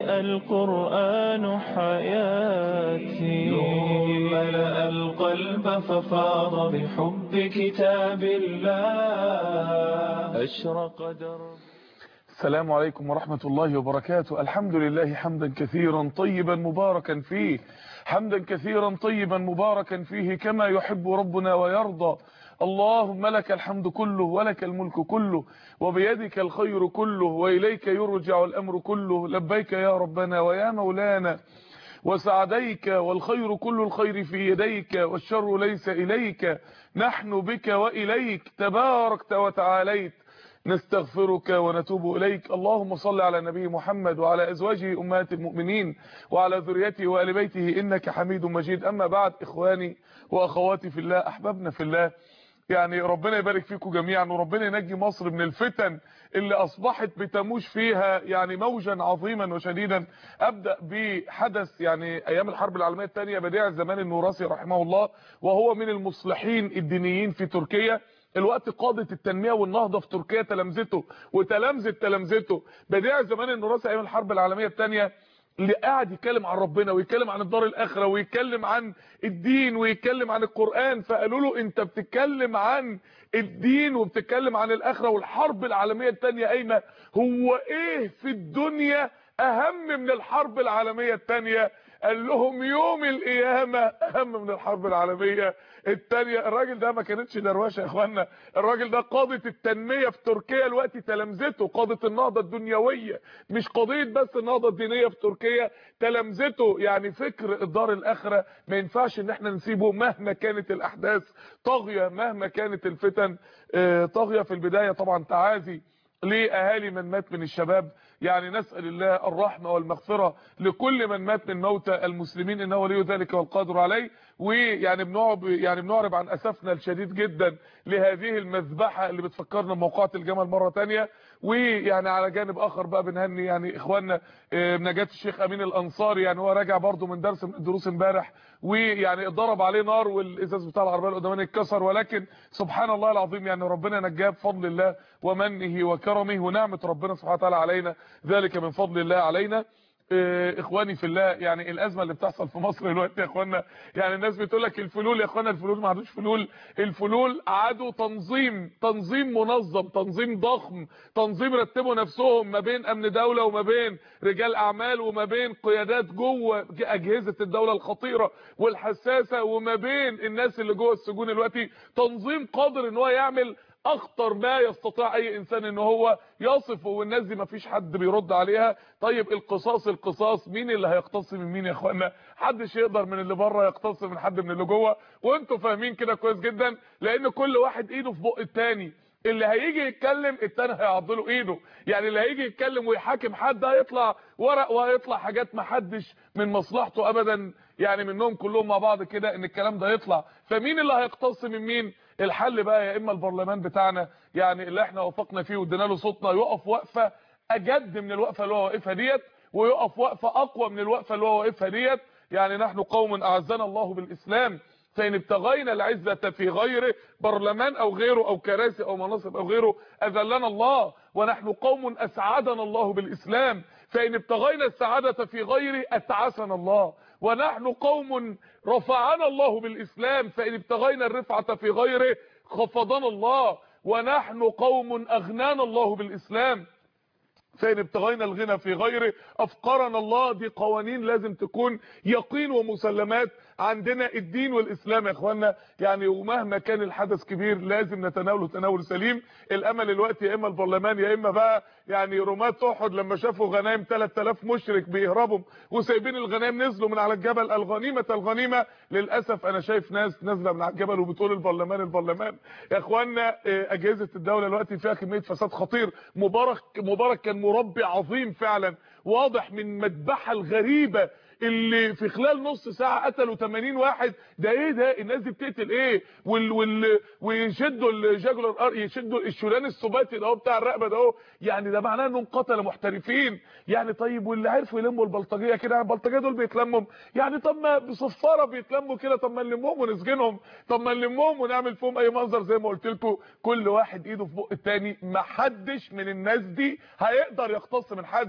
القرآن حياتي نور ملأ القلب ففاض بحب كتاب الله أشرق درب السلام عليكم ورحمة الله وبركاته الحمد لله حمدا كثيرا طيبا مباركا فيه حمدا كثيرا طيبا مباركا فيه كما يحب ربنا ويرضى اللهم لك الحمد كله ولك الملك كله وبيدك الخير كله وإليك يرجع الأمر كله لبيك يا ربنا ويا مولانا وسعديك والخير كل الخير في يديك والشر ليس إليك نحن بك وإليك تباركت وتعاليت نستغفرك ونتوب إليك اللهم صل على نبي محمد وعلى أزواجه أمهات المؤمنين وعلى ذريته وآل بيته إنك حميد مجيد أما بعد إخواني وأخواتي في الله أحبابنا في الله يعني ربنا يبارك فيكم جميعا وربنا ينجي مصر من الفتن اللي أصبحت بتموج فيها يعني موجا عظيما وشديدا أبدأ بحدث يعني أيام الحرب العالمية الثانية بديع الزمان النوراسي رحمه الله وهو من المصلحين الدينيين في تركيا الوقت قادة التنمية والنهضة في تركيا تلامذته وتلامذت تلامذته بديع زمان النوراسي ايام الحرب العالمية الثانية اللي قاعد يتكلم عن ربنا ويتكلم عن الدار الاخره ويتكلم عن الدين ويتكلم عن القرآن فقالوا له انت بتتكلم عن الدين وبتتكلم عن الاخره والحرب العالمية الثانية قايمه هو ايه في الدنيا اهم من الحرب العالمية الثانية قال لهم يوم القيامة اهم من الحرب العالمية الثانية الراجل ده ما كانتش دروشه يا اخوانا الراجل ده قاضة التنمية في تركيا الوقت تلامذته قاضة النهضة الدنيوية مش قضية بس النهضة الدينية في تركيا تلامذته يعني فكر الدار الاخرة ما ينفعش ان احنا نسيبه مهما كانت الاحداث طاغية مهما كانت الفتن طاغية في البداية طبعا تعازي لاهالي من مات من الشباب يعني نسأل الله الرحمة والمغفرة لكل من مات من موتى المسلمين انه ولي ذلك والقادر عليه ويعني بنعرب يعني بنعرب عن اسفنا الشديد جدا لهذه المذبحة اللي بتفكرنا بموقعة الجمل مرة تانية ويعني على جانب اخر بقى بنهني يعني اخواننا بنجاة الشيخ امين الانصاري يعني هو راجع برضه من درس من الدروس امبارح ويعني اتضرب عليه نار والازاز بتاع العربيه القدامانيه اتكسر ولكن سبحان الله العظيم يعني ربنا نجاه بفضل الله ومنه وكرمه ونعمه ربنا سبحانه وتعالى علينا ذلك من فضل الله علينا اخواني في الله يعني الازمه اللي بتحصل في مصر دلوقتي يا اخوانا يعني الناس بتقول لك الفلول يا اخوانا الفلول ما عندوش فلول الفلول عادوا تنظيم تنظيم منظم تنظيم ضخم تنظيم رتبوا نفسهم ما بين امن دوله وما بين رجال اعمال وما بين قيادات جوه اجهزه الدوله الخطيره والحساسه وما بين الناس اللي جوه السجون دلوقتي تنظيم قادر ان هو يعمل اخطر ما يستطيع اي انسان ان هو يصفه والناس دي مفيش حد بيرد عليها طيب القصاص القصاص مين اللي هيقتص من مين يا اخوانا حدش يقدر من اللي بره يقتص من حد من اللي جوه وانتوا فاهمين كده كويس جدا لان كل واحد ايده في بق التاني اللي هيجي يتكلم التاني هيعضله ايده يعني اللي هيجي يتكلم ويحاكم حد هيطلع ورق وهيطلع حاجات ما حدش من مصلحته ابدا يعني منهم كلهم مع بعض كده ان الكلام ده يطلع فمين اللي هيقتص من مين الحل بقى يا اما البرلمان بتاعنا يعني اللي احنا وافقنا فيه وادينا له صوتنا يقف وقفه اجد من الوقفه اللي هو واقفها ديت ويقف وقفه اقوى من الوقفه اللي هو واقفها ديت يعني نحن قوم اعزنا الله بالاسلام فإن ابتغينا العزة في غيره برلمان أو غيره أو كراسي أو مناصب أو غيره أذلنا الله ونحن قوم أسعدنا الله بالإسلام فإن ابتغينا السعادة في غيره أتعسنا الله ونحن قوم رفعنا الله بالإسلام فإن ابتغينا الرفعة في غيره خفضنا الله ونحن قوم أغنانا الله بالإسلام فإن ابتغينا الغنى في غيره أفقرنا الله دي قوانين لازم تكون يقين ومسلمات عندنا الدين والإسلام يا إخوانا يعني ومهما كان الحدث كبير لازم نتناوله تناول سليم الأمل الوقت يا إما البرلمان يا إما بقى يعني رماة أحد لما شافوا غنايم 3000 مشرك بيهربوا وسايبين الغنايم نزلوا من على الجبل الغنيمة الغنيمة للأسف أنا شايف ناس نازلة من على الجبل وبتقول البرلمان البرلمان يا إخوانا أجهزة الدولة الوقت فيها كمية فساد خطير مبارك مبارك كان مربي عظيم فعلا واضح من مذبحه الغريبه اللي في خلال نص ساعه قتلوا 80 واحد ده ايه ده الناس دي بتقتل ايه وال وال ويشدوا الجاجولار ار يشدوا الشولان السباتي ده بتاع الرقبه ده يعني ده معناه انهم قتله محترفين يعني طيب واللي عرفوا يلموا البلطجيه كده يعني البلطجيه دول بيتلموا يعني طب ما بصفاره بيتلموا كده طب ما نلمهم ونسجنهم طب ما نلمهم ونعمل فيهم اي منظر زي ما قلت لكم كل واحد ايده في بق التاني ما حدش من الناس دي هيقدر يقتص من حد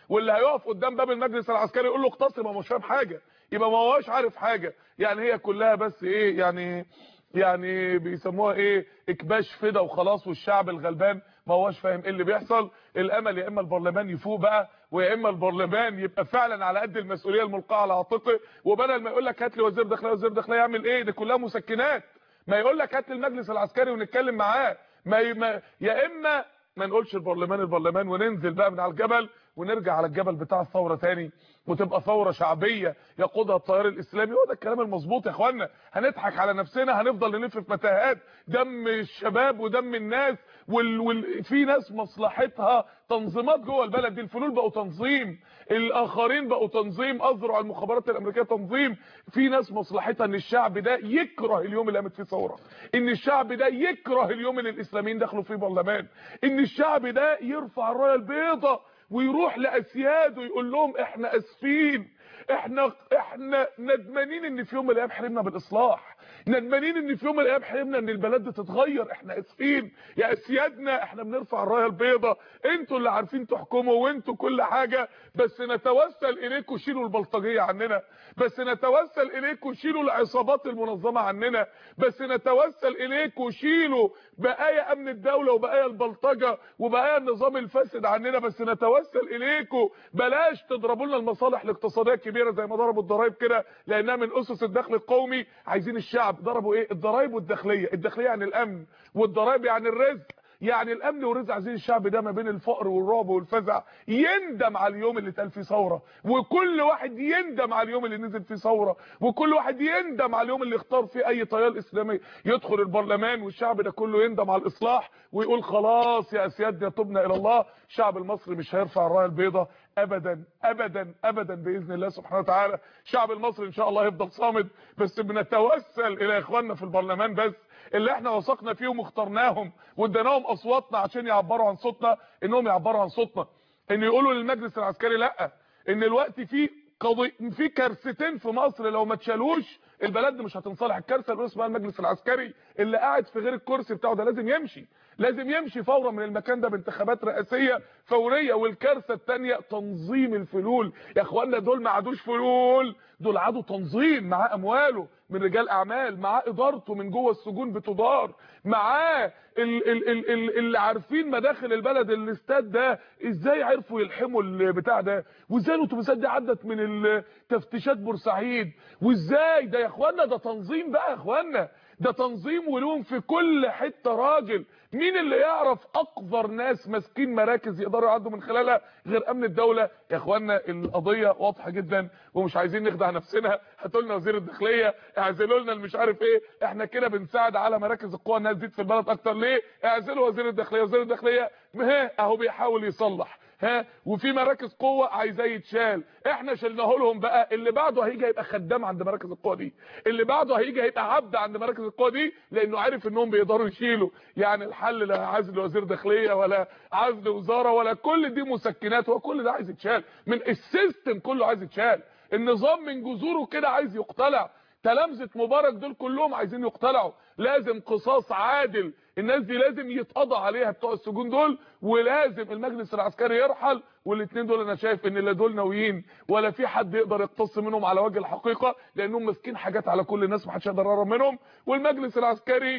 واللي هيقف قدام باب المجلس العسكري يقول له اقتصر ما هو مش فاهم حاجه يبقى ما هوش عارف حاجه يعني هي كلها بس ايه يعني يعني بيسموها ايه اكباش فدا وخلاص والشعب الغلبان ما هوش فاهم ايه اللي بيحصل الامل يا اما البرلمان يفوق بقى ويا اما البرلمان يبقى فعلا على قد المسؤوليه الملقاه على عاتقه وبدل ما يقول لك هات لي وزير داخليه وزير داخليه يعمل ايه دي كلها مسكنات ما يقول لك هات لي المجلس العسكري ونتكلم معاه ما, ي... ما يا اما ما نقولش البرلمان البرلمان وننزل بقى من على الجبل ونرجع على الجبل بتاع الثوره تاني وتبقى ثوره شعبيه يقودها التيار الاسلامي هو ده الكلام المظبوط يا اخوانا هنضحك على نفسنا هنفضل نلف في متاهات دم الشباب ودم الناس وال... وال... في ناس مصلحتها تنظيمات جوه البلد دي الفلول بقوا تنظيم الاخرين بقوا تنظيم اذرع المخابرات الامريكيه تنظيم في ناس مصلحتها ان الشعب ده يكره اليوم اللي قامت فيه ثوره ان الشعب ده يكره اليوم اللي الاسلاميين دخلوا فيه برلمان ان الشعب ده يرفع الرايه البيضاء ويروح لاسياده يقول لهم احنا اسفين احنا احنا ندمانين ان في يوم من الايام حرمنا بالاصلاح ندمانين ان في يوم من الايام حرمنا ان البلد دي تتغير احنا اسفين يا اسيادنا احنا بنرفع الرايه البيضاء انتوا اللي عارفين تحكموا وانتوا كل حاجه بس نتوسل اليكم شيلوا البلطجيه عننا بس نتوسل اليكم شيلوا العصابات المنظمه عننا بس نتوسل اليكم شيلوا بقايا امن الدوله وبقايا البلطجه وبقايا النظام الفاسد عننا بس نتوسل اليكم بلاش تضربوا لنا المصالح الاقتصاديه الكبيره زي ما ضربوا الضرايب كده لانها من اسس الدخل القومي عايزين الشعب ضربوا ايه الضرايب والداخليه الداخليه عن الامن والضرايب يعني الرزق يعني الامن والرزق عايزين الشعب ده ما بين الفقر والرعب والفزع يندم على اليوم اللي اتقال فيه ثوره وكل واحد يندم على اليوم اللي نزل فيه ثوره وكل واحد يندم على اليوم اللي اختار فيه اي تيار اسلامي يدخل البرلمان والشعب ده كله يندم على الاصلاح ويقول خلاص يا اسيادنا تبنا الى الله الشعب المصري مش هيرفع الرايه البيضاء ابدا ابدا ابدا باذن الله سبحانه وتعالى الشعب المصري ان شاء الله هيفضل صامد بس بنتوسل الى اخواننا في البرلمان بس اللي احنا وثقنا فيهم واخترناهم واديناهم اصواتنا عشان يعبروا عن صوتنا انهم يعبروا عن صوتنا ان يقولوا للمجلس العسكري لا ان الوقت في قضي في كارثتين في مصر لو ما اتشالوش البلد مش هتنصلح الكارثه الاولى اسمها المجلس العسكري اللي قاعد في غير الكرسي بتاعه ده لازم يمشي لازم يمشي فورا من المكان ده بانتخابات رئاسيه فوريه والكارثه الثانيه تنظيم الفلول يا اخوانا دول ما عادوش فلول دول عادوا تنظيم معاه امواله من رجال اعمال معاه ادارته من جوه السجون بتدار معاه ال ال ال ال اللي عارفين مداخل البلد الاستاد ده ازاي عرفوا يلحموا البتاع ده وازاي الاتوبيسات دي عدت من تفتيشات بورسعيد وازاي ده يا اخوانا ده تنظيم بقى يا اخوانا ده تنظيم ولوم في كل حته راجل مين اللي يعرف اقذر ناس ماسكين مراكز يقدروا يعدوا من خلالها غير امن الدوله يا اخوانا القضيه واضحه جدا ومش عايزين نخدع نفسنا هاتوا لنا وزير الداخليه اعزلوا لنا مش عارف ايه احنا كده بنساعد على مراكز القوى انها تزيد في البلد اكتر ليه اعزلوا وزير الداخليه وزير الداخليه ها اهو بيحاول يصلح ها وفي مراكز قوه عايزاه يتشال احنا شلناه لهم بقى اللي بعده هيجي هيبقى خدام عند مراكز القوه دي اللي بعده هيجي هيبقى عبد عند مراكز القوه دي لانه عارف انهم بيقدروا يشيلوا يعني الحل لا عزل وزير داخليه ولا عزل وزاره ولا كل دي مسكنات وكل ده عايز يتشال من السيستم كله عايز يتشال النظام من جذوره كده عايز يقتلع تلامذه مبارك دول كلهم عايزين يقتلعوا لازم قصاص عادل الناس دي لازم يتقضى عليها بتوع السجون دول ولازم المجلس العسكري يرحل والاثنين دول انا شايف ان لا دول ناويين ولا في حد يقدر يقتص منهم على وجه الحقيقه لانهم ماسكين حاجات على كل الناس محدش يقدر يقرب منهم والمجلس العسكري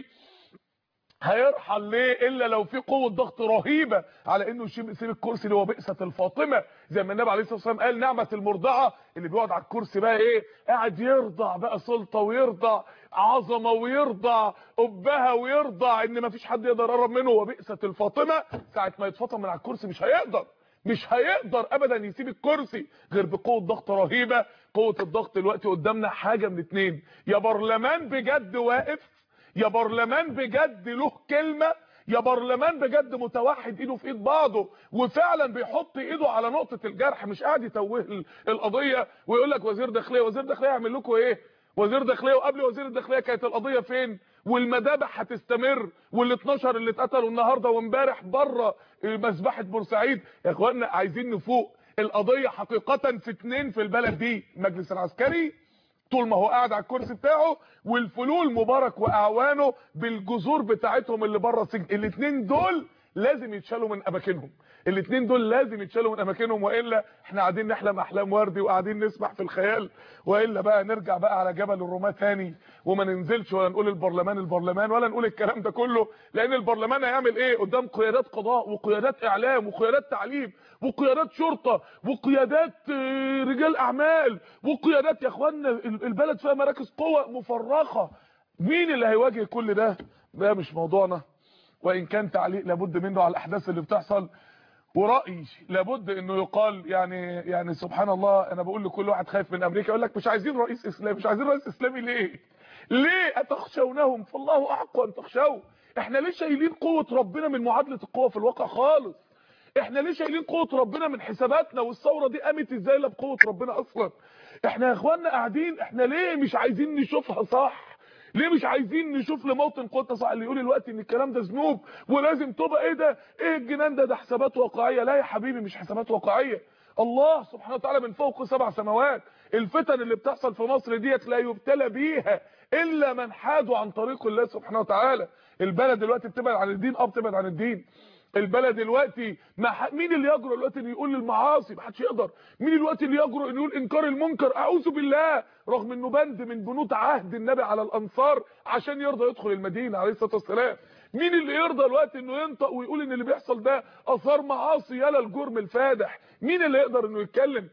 هيرحل ليه الا لو في قوه ضغط رهيبه على انه يسيب الكرسي اللي هو بئسه الفاطمه زي ما النبي عليه الصلاه والسلام قال نعمه المرضعه اللي بيقعد على الكرسي بقى ايه قاعد يرضع بقى سلطه ويرضع عظمه ويرضع ابها ويرضع ان ما فيش حد يقدر يقرب منه وبئسه الفاطمه ساعه ما يتفطم من على الكرسي مش هيقدر مش هيقدر ابدا يسيب الكرسي غير بقوه ضغط رهيبه قوه الضغط دلوقتي قدامنا حاجه من اتنين يا برلمان بجد واقف يا برلمان بجد له كلمة يا برلمان بجد متوحد ايده في ايد بعضه وفعلا بيحط ايده على نقطة الجرح مش قاعد يتوه القضية ويقول لك وزير داخلية وزير داخلية يعمل لكم ايه وزير داخلية وقبل وزير الداخلية كانت القضية فين والمذابح هتستمر وال 12 اللي اتقتلوا النهارده وامبارح بره مذبحه بورسعيد يا اخوانا عايزين نفوق القضيه حقيقه في اتنين في البلد دي المجلس العسكري طول ما هو قاعد على الكرسي بتاعه والفلول مبارك واعوانه بالجذور بتاعتهم اللي بره السجن الاثنين دول لازم يتشالوا من اماكنهم الاثنين دول لازم يتشالوا من اماكنهم والا احنا قاعدين نحلم احلام وردي وقاعدين نسبح في الخيال والا بقى نرجع بقى على جبل الرماة تاني وما ننزلش ولا نقول البرلمان البرلمان ولا نقول الكلام ده كله لان البرلمان هيعمل ايه قدام قيادات قضاء وقيادات اعلام وقيادات تعليم وقيادات شرطه وقيادات آه، رجال اعمال وقيادات يا اخوانا البلد فيها مراكز قوة مفرخه مين اللي هيواجه كل ده ده مش موضوعنا وان كان تعليق لابد منه على الاحداث اللي بتحصل ورأي لابد انه يقال يعني يعني سبحان الله انا بقول لكل واحد خايف من امريكا يقول لك مش عايزين رئيس اسلامي مش عايزين رئيس اسلامي ليه ليه اتخشونهم فالله احق ان تخشوا احنا ليه شايلين قوة ربنا من معادلة القوة في الواقع خالص احنا ليه شايلين قوة ربنا من حساباتنا والثورة دي قامت ازاي الا بقوة ربنا اصلا احنا يا اخوانا قاعدين احنا ليه مش عايزين نشوفها صح ليه مش عايزين نشوف لموطن قوتنا صح اللي يقول الوقت ان الكلام ده ذنوب ولازم تبقى ايه ده ايه الجنان ده ده حسابات واقعيه لا يا حبيبي مش حسابات واقعيه الله سبحانه وتعالى من فوق سبع سماوات الفتن اللي بتحصل في مصر ديت لا يبتلى بيها الا من حادوا عن طريق الله سبحانه وتعالى البلد دلوقتي بتبعد عن الدين اه بتبعد عن الدين البلد دلوقتي ما ح... مين اللي يجرؤ دلوقتي انه يقول المعاصي ما حدش يقدر مين دلوقتي اللي يجرؤ انه يقول انكار المنكر اعوذ بالله رغم انه بند من بنود عهد النبي على الانصار عشان يرضى يدخل المدينه عليه الصلاه والسلام مين اللي يرضى دلوقتي انه ينطق ويقول ان اللي بيحصل ده اثار معاصي يلا الجرم الفادح مين اللي يقدر انه يتكلم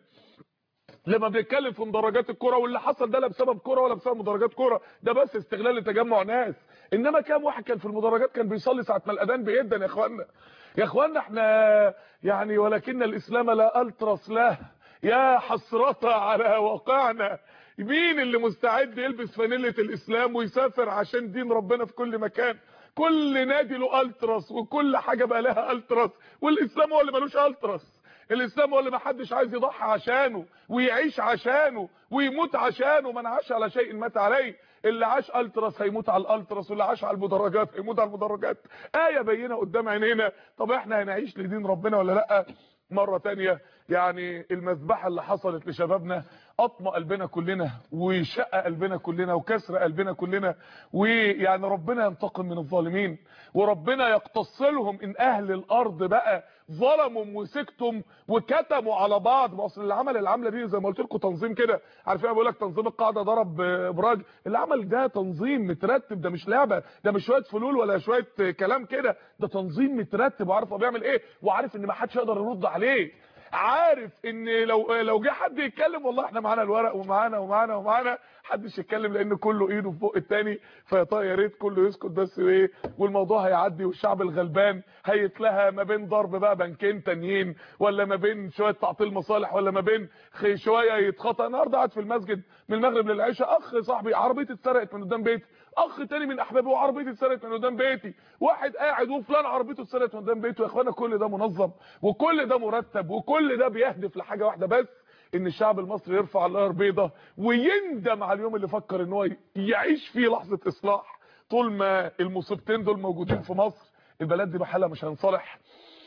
لما بنتكلم في مدرجات الكرة واللي حصل ده لا بسبب كرة ولا بسبب مدرجات كرة ده بس استغلال لتجمع ناس انما كام واحد كان في المدرجات كان بيصلي ساعه ما الاذان بيدن يا اخوانا يا اخوانا احنا يعني ولكن الاسلام لا الترس له يا حسرة على واقعنا مين اللي مستعد يلبس فانيلة الاسلام ويسافر عشان دين ربنا في كل مكان كل نادي له التراس وكل حاجه بقى لها التراس والاسلام هو اللي ملوش التراس الاسلام هو اللي ما حدش عايز يضحي عشانه ويعيش عشانه ويموت عشانه من عاش على شيء مات عليه اللي عاش التراس هيموت على الالتراس واللي عاش على المدرجات هيموت على المدرجات ايه بينه قدام عينينا طب احنا هنعيش لدين ربنا ولا لا مره تانية يعني المذبحه اللي حصلت لشبابنا اطمأ قلبنا كلنا وشق قلبنا كلنا وكسر قلبنا كلنا ويعني ربنا ينتقم من الظالمين وربنا يقتص لهم ان اهل الارض بقى ظلموا وسكتم وكتموا على بعض ما اصل اللي عمل العمله دي زي ما قلت لكم تنظيم كده عارفين بقول لك تنظيم القاعده ضرب ابراج اللي عمل ده تنظيم مترتب ده مش لعبه ده مش شويه فلول ولا شويه كلام كده ده تنظيم مترتب وعارف هو بيعمل ايه وعارف ان ما حدش يقدر يرد عليه عارف ان لو لو جه حد يتكلم والله احنا معانا الورق ومعانا ومعانا ومعانا محدش يتكلم لان كله ايده في بق التاني فيا ريت كله يسكت بس وايه والموضوع هيعدي والشعب الغلبان هيتلهى ما بين ضرب بقى بنكين تانيين ولا ما بين شويه تعطيل مصالح ولا ما بين شويه يتخطى النهارده قاعد في المسجد من المغرب للعشاء اخ صاحبي عربيتي اتسرقت من قدام بيتي اخ تاني من احبابي وعربيتي اتسرقت من قدام بيتي واحد قاعد وفلان عربيته اتسرقت من قدام بيته يا اخوانا كل ده منظم وكل ده مرتب وكل ده بيهدف لحاجه واحده بس ان الشعب المصري يرفع النار بيضه ويندم على اليوم اللي فكر ان هو يعيش فيه لحظه اصلاح طول ما المصيبتين دول موجودين في مصر البلد دي بحالها مش هنصلح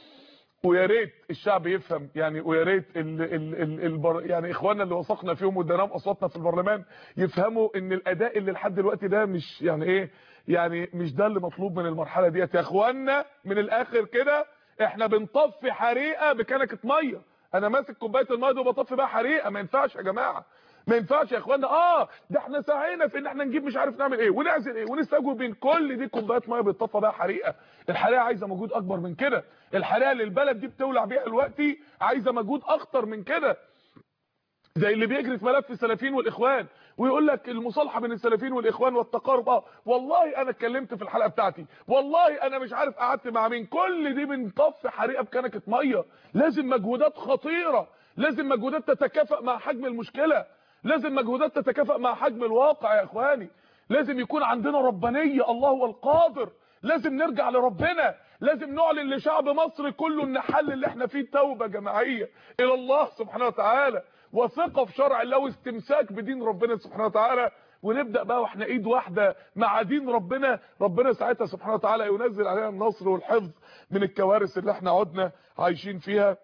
ويا ريت الشعب يفهم يعني ويا ريت ال ال ال البر يعني اخواننا اللي وثقنا فيهم واديناهم اصواتنا في البرلمان يفهموا ان الاداء اللي لحد دلوقتي ده مش يعني ايه يعني مش ده اللي مطلوب من المرحله ديت يا اخواننا من الاخر كده احنا بنطفي حريقه بكنكه ميه انا ماسك كوبايه الميه دي وبطفي بقى حريقه ما ينفعش يا جماعه ما ينفعش يا اخوانا اه ده احنا سعينا في ان احنا نجيب مش عارف نعمل ايه ونعزل ايه ونستجوب بين كل دي كوبايات ميه بتطفى بقى حريقه الحريقه عايزه مجهود اكبر من كده الحريقه اللي البلد دي بتولع بيها دلوقتي عايزه مجهود اكتر من كده زي اللي بيجري في ملف السلفيين والاخوان ويقول لك المصالحه بين السلفيين والاخوان والتقارب اه والله انا اتكلمت في الحلقه بتاعتي والله انا مش عارف قعدت مع مين كل دي بنطفي حريقه بكنكه ميه لازم مجهودات خطيره لازم مجهودات تتكافئ مع حجم المشكله لازم مجهودات تتكافئ مع حجم الواقع يا اخواني لازم يكون عندنا ربانيه الله هو القادر لازم نرجع لربنا لازم نعلن لشعب مصر كله ان حل اللي احنا فيه توبه جماعيه الى الله سبحانه وتعالى وثقه في شرع الله واستمساك بدين ربنا سبحانه وتعالى ونبدا بقى واحنا ايد واحده مع دين ربنا ربنا ساعتها سبحانه وتعالى ينزل علينا النصر والحفظ من الكوارث اللي احنا عدنا عايشين فيها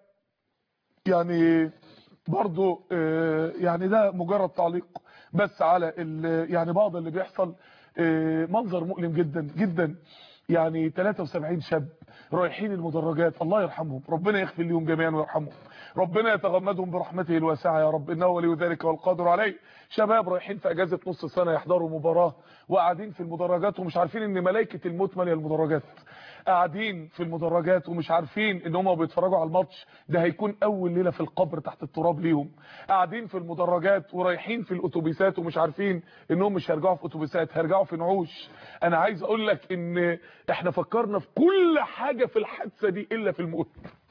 يعني برضو يعني ده مجرد تعليق بس على يعني بعض اللي بيحصل منظر مؤلم جدا جدا يعني 73 شاب رايحين المدرجات الله يرحمهم ربنا يغفر لهم جميعا ويرحمهم ربنا يتغمدهم برحمته الواسعه يا رب انه ولي ذلك والقادر عليه شباب رايحين في اجازه نص سنه يحضروا مباراه وقاعدين في المدرجات ومش عارفين ان ملائكه الموت ماليه المدرجات قاعدين في المدرجات ومش عارفين ان هم بيتفرجوا على الماتش ده هيكون اول ليله في القبر تحت التراب ليهم قاعدين في المدرجات ورايحين في الاتوبيسات ومش عارفين انهم مش هيرجعوا في اتوبيسات هيرجعوا في نعوش انا عايز اقول لك ان احنا فكرنا في كل حاجه في الحادثه دي الا في الموت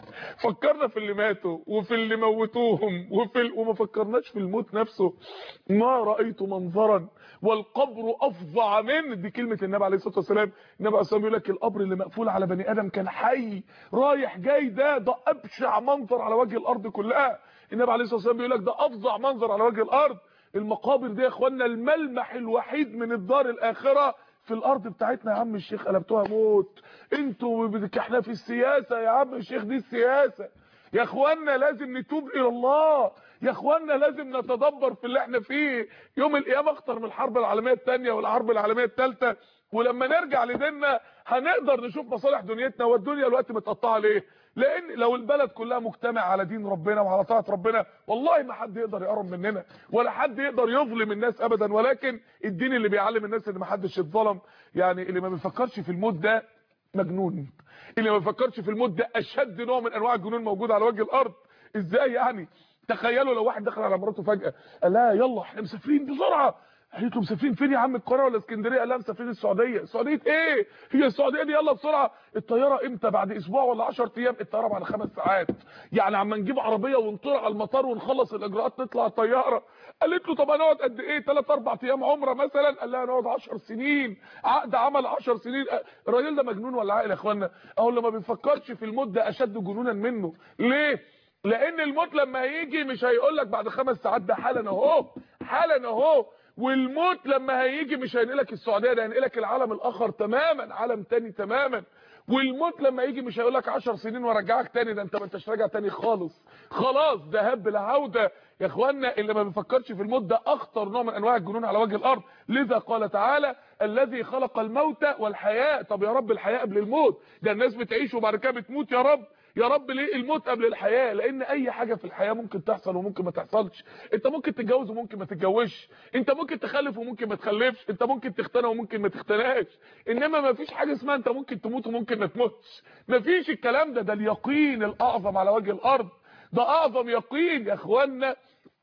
فكرنا في اللي ماتوا وفي اللي موتوهم وفي ال... وما فكرناش في الموت نفسه ما رايت منظرا والقبر افظع منه دي كلمه النبي عليه الصلاه والسلام النبي عليه الصلاه والسلام يقول لك القبر اللي مقفول على بني ادم كان حي رايح جاي ده ده ابشع منظر على وجه الارض كلها النبي عليه الصلاه والسلام بيقول لك ده افظع منظر على وجه الارض المقابر دي يا اخوانا الملمح الوحيد من الدار الاخره في الارض بتاعتنا يا عم الشيخ قلبتوها موت انتوا بدك احنا في السياسه يا عم الشيخ دي السياسه يا اخوانا لازم نتوب الى الله يا اخوانا لازم نتدبر في اللي احنا فيه يوم القيامه اخطر من الحرب العالميه الثانيه والحرب العالميه الثالثه ولما نرجع لديننا هنقدر نشوف مصالح دنيتنا والدنيا الوقت متقطعه ليه لان لو البلد كلها مجتمع على دين ربنا وعلى طاعه ربنا والله ما حد يقدر يقرب مننا ولا حد يقدر يظلم الناس ابدا ولكن الدين اللي بيعلم الناس ان ما حدش يتظلم يعني اللي ما بيفكرش في الموت ده مجنون اللي ما بيفكرش في الموت ده اشد نوع من انواع الجنون موجود على وجه الارض ازاي يعني تخيلوا لو واحد دخل على مراته فجاه قال لها يلا احنا مسافرين بسرعه قالت له مسافرين فين يا عم القاهره ولا اسكندريه قال لها مسافرين السعوديه السعوديه ايه هي السعوديه دي يلا بسرعه الطياره امتى بعد اسبوع ولا 10 ايام الطياره بعد خمس ساعات يعني عما نجيب عربيه ونطير على المطار ونخلص الاجراءات نطلع الطياره قالت له طب هنقعد قد ايه 3 4 ايام عمره مثلا قال لها هنقعد 10 سنين عقد عمل 10 سنين الراجل ده مجنون ولا عاقل يا اخوانا اهو اللي ما بيفكرش في الموت ده اشد جنونا منه ليه لان الموت لما هيجي مش هيقول لك بعد خمس ساعات ده حالا اهو حالا اهو والموت لما هيجي مش هينقلك السعوديه ده هينقلك العالم الاخر تماما عالم تاني تماما والموت لما يجي مش هيقول لك 10 سنين وارجعك تاني ده انت ما انتش راجع تاني خالص خلاص ذهب بلا عوده يا اخوانا اللي ما بيفكرش في الموت ده اخطر نوع من انواع الجنون على وجه الارض لذا قال تعالى الذي خلق الموت والحياه طب يا رب الحياه قبل الموت ده الناس بتعيش وبعد كده بتموت يا رب يا رب ليه الموت قبل الحياه لان اي حاجه في الحياه ممكن تحصل وممكن ما تحصلش انت ممكن تتجوز وممكن ما تتجوزش انت ممكن تخلف وممكن ما تخلفش انت ممكن تختنى وممكن ما تختناش انما ما فيش حاجه اسمها انت ممكن تموت وممكن ما تموتش ما فيش الكلام ده ده اليقين الاعظم على وجه الارض ده اعظم يقين يا اخوانا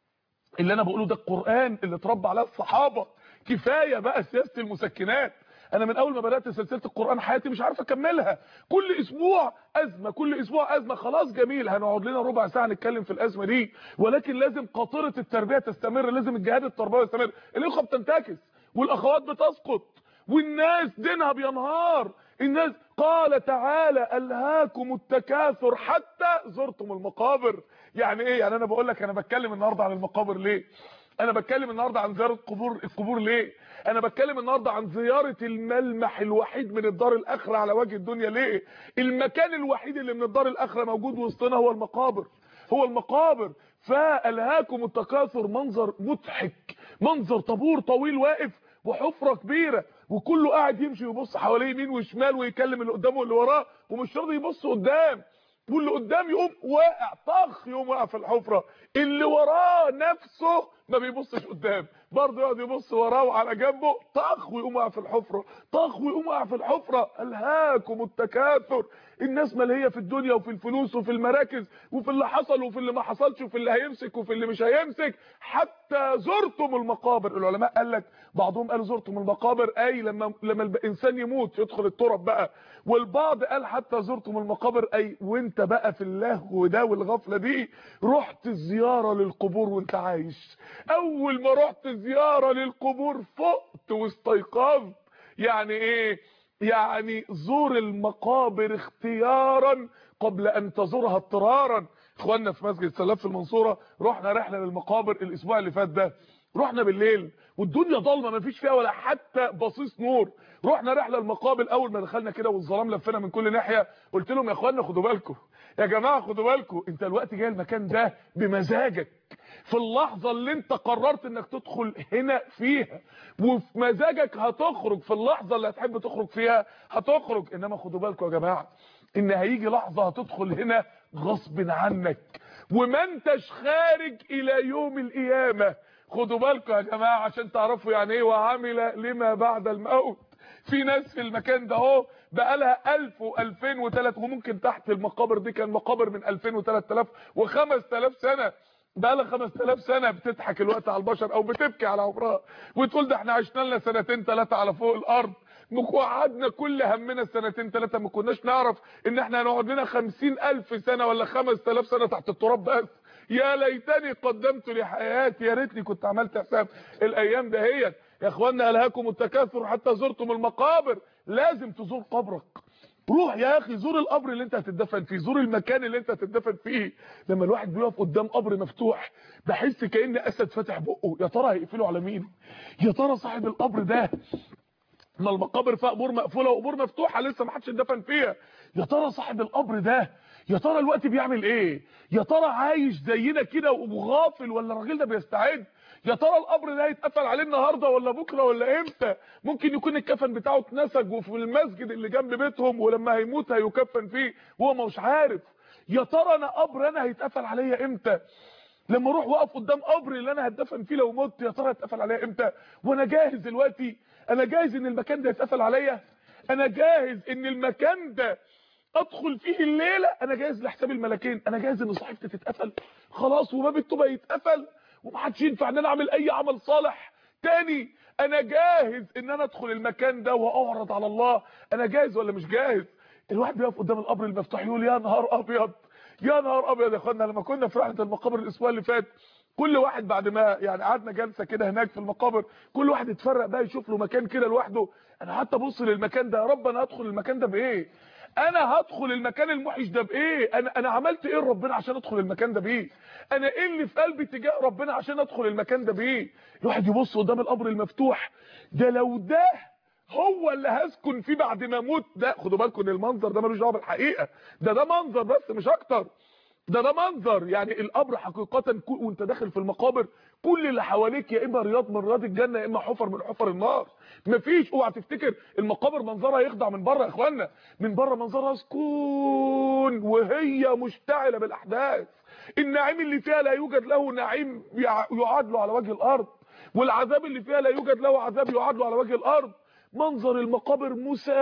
اللي انا بقوله ده القران اللي اتربى عليه الصحابه كفايه بقى سياسه المسكنات انا من اول ما بدات سلسله القران حياتي مش عارف اكملها كل اسبوع ازمه كل اسبوع ازمه خلاص جميل هنقعد لنا ربع ساعه نتكلم في الازمه دي ولكن لازم قاطره التربيه تستمر لازم الجهاد التربوي يستمر الاخوه بتنتكس والاخوات بتسقط والناس دينها بينهار الناس قال تعالى الهاكم التكاثر حتى زرتم المقابر يعني ايه يعني انا بقول لك انا بتكلم النهارده عن المقابر ليه انا بتكلم النهارده عن زياره قبور القبور ليه انا بتكلم النهارده عن زياره الملمح الوحيد من الدار الاخره على وجه الدنيا ليه المكان الوحيد اللي من الدار الاخره موجود وسطنا هو المقابر هو المقابر فالهاكم التكاثر منظر مضحك منظر طابور طويل واقف وحفره كبيره وكله قاعد يمشي ويبص حواليه يمين وشمال ويكلم اللي قدامه واللي وراه ومش راضي يبص قدام واللي قدام يقوم واقع طخ يقوم واقع في الحفره اللي وراه نفسه ما بيبصش قدام برضه يقعد يبص وراه وعلى جنبه طخ ويقوم واقع في الحفره طخ ويقوم واقع في الحفره الهاكم التكاثر الناس ماليه في الدنيا وفي الفلوس وفي المراكز وفي اللي حصل وفي اللي ما حصلش وفي اللي هيمسك وفي اللي مش هيمسك حتى زرتم المقابر العلماء قال لك بعضهم قال زرتم المقابر اي لما لما الانسان يموت يدخل التراب بقى والبعض قال حتى زرتم المقابر اي وانت بقى في اللهو ده والغفله دي رحت زياره للقبور وانت عايش اول ما رحت زياره للقبور فقت واستيقظت يعني ايه يعني زور المقابر اختيارا قبل ان تزورها اضطرارا اخواننا في مسجد سلاف في المنصوره رحنا رحله للمقابر الاسبوع اللي فات ده رحنا بالليل والدنيا ضلمه ما فيش فيها ولا حتى بصيص نور رحنا رحله المقابل اول ما دخلنا كده والظلام لفنا من كل ناحيه قلت لهم يا اخوانا خدوا بالكم يا جماعه خدوا بالكم انت الوقت جاي المكان ده بمزاجك في اللحظه اللي انت قررت انك تدخل هنا فيها وفي مزاجك هتخرج في اللحظه اللي هتحب تخرج فيها هتخرج انما خدوا بالكم يا جماعه ان هيجي لحظه هتدخل هنا غصب عنك وما انتش خارج الى يوم القيامه خدوا بالكم يا جماعه عشان تعرفوا يعني ايه وعمل لما بعد الموت في ناس في المكان ده اهو بقى لها 1000 و2000 و3000 وممكن تحت المقابر دي كان مقابر من 2000 و3000 و5000 سنه بقى لها 5000 سنه بتضحك الوقت على البشر او بتبكي على عمرها وتقول ده احنا عشنا لنا سنتين ثلاثه على فوق الارض وقعدنا كل همنا سنتين ثلاثه ما كناش نعرف ان احنا هنقعد لنا 50000 سنه ولا 5000 سنه تحت التراب بس يا ليتني قدمت لحياتي يا ريتني كنت عملت حساب الايام دهيت يا اخوانا الهاكم التكاثر حتى زرتم المقابر لازم تزور قبرك روح يا اخي زور القبر اللي انت هتدفن فيه زور المكان اللي انت هتدفن فيه لما الواحد بيقف قدام قبر مفتوح بحس كأن اسد فاتح بقه يا ترى هيقفله على مين يا ترى صاحب القبر ده ما المقابر فيها قبور مقفوله وقبور مفتوحه لسه ما حدش اتدفن فيها يا ترى صاحب القبر ده يا ترى الوقت بيعمل ايه يا ترى عايش زينا كده وغافل ولا الراجل ده بيستعد يا ترى القبر ده هيتقفل عليه النهارده ولا بكره ولا امتى ممكن يكون الكفن بتاعه اتنسج وفي المسجد اللي جنب بيتهم ولما هيموت هيكفن فيه وهو مش عارف يا ترى انا قبر انا هيتقفل عليا امتى لما اروح واقف قدام قبر اللي انا هتدفن فيه لو مت يا ترى هيتقفل عليا امتى وانا جاهز دلوقتي انا جاهز ان المكان ده يتقفل عليا انا جاهز ان المكان ده ادخل فيه الليله انا جاهز لحساب الملكين انا جاهز ان صحيفتي تتقفل خلاص وباب التوبه يتقفل ومحدش ينفع ان انا اعمل اي عمل صالح تاني انا جاهز ان انا ادخل المكان ده واعرض على الله انا جاهز ولا مش جاهز الواحد بيقف قدام القبر المفتوح يقول يا نهار ابيض يا نهار ابيض يا اخوانا لما كنا في رحله المقابر الاسبوع اللي فات كل واحد بعد ما يعني قعدنا جلسه كده هناك في المقابر كل واحد اتفرق بقى يشوف له مكان كده لوحده انا حتى ابص للمكان ده يا رب انا هدخل المكان ده بايه انا هدخل المكان الموحش ده بايه انا انا عملت ايه لربنا عشان ادخل المكان ده بايه انا ايه اللي في قلبي تجاه ربنا عشان ادخل المكان ده بايه الواحد يبص قدام القبر المفتوح ده لو ده هو اللي هسكن فيه بعد ما اموت ده خدوا بالكم ان المنظر ده ملوش دعوه بالحقيقه ده ده منظر بس مش اكتر ده ده منظر يعني القبر حقيقه وانت داخل في المقابر كل اللي حواليك يا اما رياض من رياض الجنه يا اما حفر من حفر النار مفيش اوعى تفتكر المقابر منظرها يخدع من بره يا اخوانا من بره منظرها سكون وهي مشتعله بالاحداث النعيم اللي فيها لا يوجد له نعيم يعادله على وجه الارض والعذاب اللي فيها لا يوجد له عذاب يعادله على وجه الارض منظر المقابر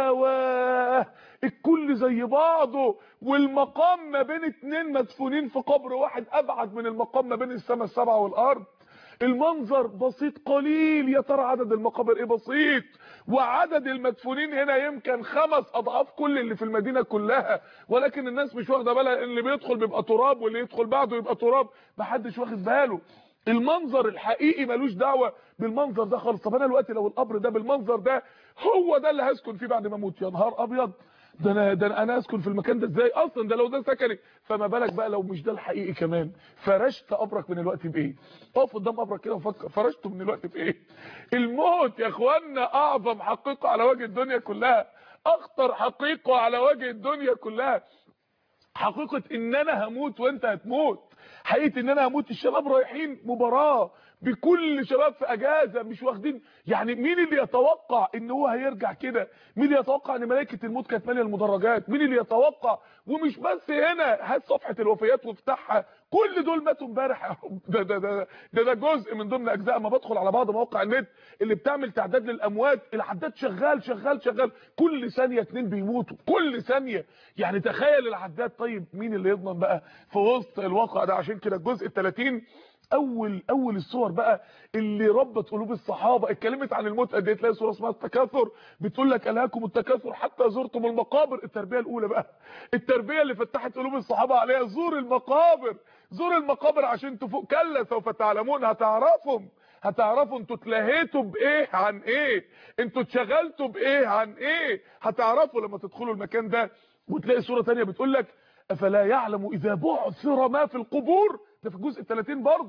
مساواة الكل زي بعضه والمقام ما بين اتنين مدفونين في قبر واحد ابعد من المقام ما بين السماء السبعة والارض المنظر بسيط قليل يا ترى عدد المقابر ايه بسيط وعدد المدفونين هنا يمكن خمس اضعاف كل اللي في المدينه كلها ولكن الناس مش واخده بالها ان اللي بيدخل بيبقى تراب واللي يدخل بعده يبقى تراب محدش واخد باله المنظر الحقيقي ملوش دعوه بالمنظر ده خالص طب انا دلوقتي لو القبر ده بالمنظر ده هو ده اللي هسكن فيه بعد ما اموت يا نهار ابيض ده انا ده انا اسكن في المكان ده ازاي اصلا ده لو ده سكني فما بالك بقى لو مش ده الحقيقي كمان فرشت قبرك من الوقت بايه اقف قدام قبرك كده وفكر فرشته من الوقت بايه الموت يا اخوانا اعظم حقيقه على وجه الدنيا كلها اخطر حقيقه على وجه الدنيا كلها حقيقه ان انا هموت وانت هتموت حقيقه ان انا هموت الشباب رايحين مباراه بكل شباب في اجازه مش واخدين يعني مين اللي يتوقع ان هو هيرجع كده مين اللي يتوقع ان ملائكه الموت كانت ماليه المدرجات مين اللي يتوقع ومش بس هنا هات صفحه الوفيات وافتحها كل دول ماتوا امبارح يا رب ده ده ده ده, ده جزء من ضمن اجزاء ما بدخل على بعض مواقع النت اللي بتعمل تعداد للاموات العداد شغال شغال شغال كل ثانيه اتنين بيموتوا كل ثانيه يعني تخيل العداد طيب مين اللي يضمن بقى في وسط الواقع ده عشان كده الجزء ال30 اول اول الصور بقى اللي ربت قلوب الصحابه اتكلمت عن الموت قد ايه تلاقي سوره اسمها التكاثر بتقول لك الهاكم التكاثر حتى زرتم المقابر التربيه الاولى بقى التربيه اللي فتحت قلوب الصحابه عليها زور المقابر زور المقابر عشان تفوق كلا سوف تعلمون هتعرفهم هتعرفوا انتوا اتلهيتوا بايه عن ايه انتوا اتشغلتوا بايه عن ايه هتعرفوا لما تدخلوا المكان ده وتلاقي سوره ثانيه بتقول لك افلا يعلم اذا بعثر ما في القبور ده في الجزء ال30 برضه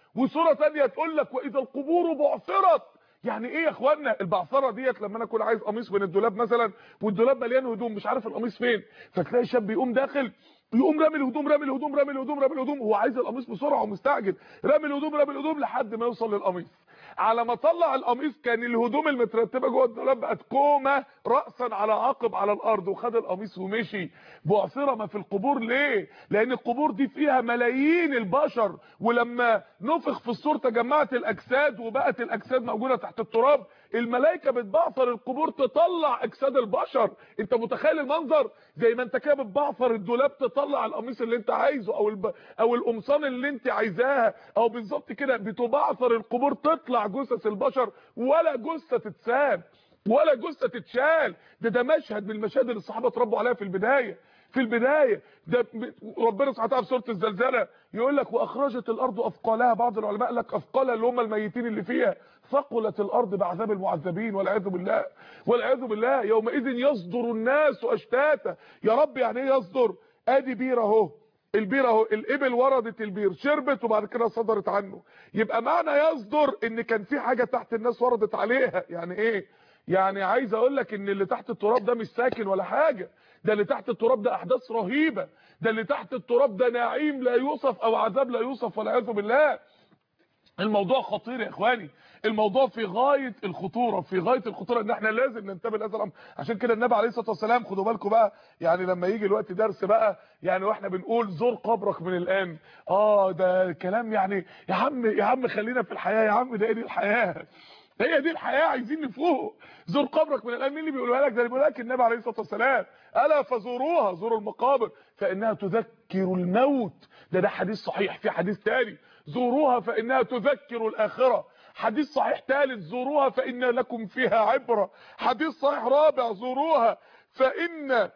وصوره ثانيه تقول لك واذا القبور بعثرت يعني ايه يا اخوانا البعثره ديت لما انا اكون عايز قميص من الدولاب مثلا والدولاب مليان هدوم مش عارف القميص فين فتلاقي شاب يقوم داخل يقوم رامي الهدوم رامي الهدوم رامي الهدوم رامي الهدوم هو عايز القميص بسرعه ومستعجل رامي الهدوم رامي الهدوم لحد ما يوصل للقميص على ما طلع القميص كان الهدوم المترتبه جوه الدولاب بقت كومه راسا على عقب على الارض وخد القميص ومشي بعثره ما في القبور ليه لان القبور دي فيها ملايين البشر ولما نفخ في الصور تجمعت الاجساد وبقت الاجساد موجوده تحت التراب الملائكه بتبعثر القبور تطلع اجساد البشر انت متخيل المنظر زي ما انت كده بتبعثر الدولاب تطلع القميص اللي انت عايزه او الب... او القمصان اللي انت عايزاها او بالظبط كده بتبعثر القبور تطلع جثث البشر ولا جثه تتساب ولا جثه تتشال ده ده مشهد من المشاهد اللي الصحابه اتربوا عليها في البدايه في البدايه ده ربنا سبحانه وتعالى في سوره الزلزله يقول لك واخرجت الارض اثقالها بعض العلماء قال لك اثقالها اللي هم الميتين اللي فيها ثقلت الارض بعذاب المعذبين والعياذ بالله والعياذ بالله يومئذ يصدر الناس اشتاتا يا رب يعني ايه يصدر ادي بير اهو البير اهو الابل وردت البير شربت وبعد كده صدرت عنه يبقى معنى يصدر ان كان في حاجه تحت الناس وردت عليها يعني ايه يعني عايز اقول لك ان اللي تحت التراب ده مش ساكن ولا حاجه ده اللي تحت التراب ده احداث رهيبه ده اللي تحت التراب ده نعيم لا يوصف او عذاب لا يوصف والعياذ بالله الموضوع خطير يا اخواني الموضوع في غايه الخطوره في غايه الخطوره ان احنا لازم ننتبه لهذا الامر عشان كده النبي عليه الصلاه والسلام خدوا بالكم بقى يعني لما يجي الوقت درس بقى يعني واحنا بنقول زور قبرك من الان اه ده كلام يعني يا عم يا عم خلينا في الحياه يا عم ده ايه دي الحياه هي دي الحياه عايزين نفوق زور قبرك من الان مين اللي بيقولها لك ده اللي بيقول لك النبي عليه الصلاه والسلام الا فزوروها زوروا المقابر فانها تذكر الموت ده ده حديث صحيح في حديث تاني زوروها فانها تذكر الاخره حديث صحيح ثالث زوروها فان لكم فيها عبره حديث صحيح رابع زوروها فان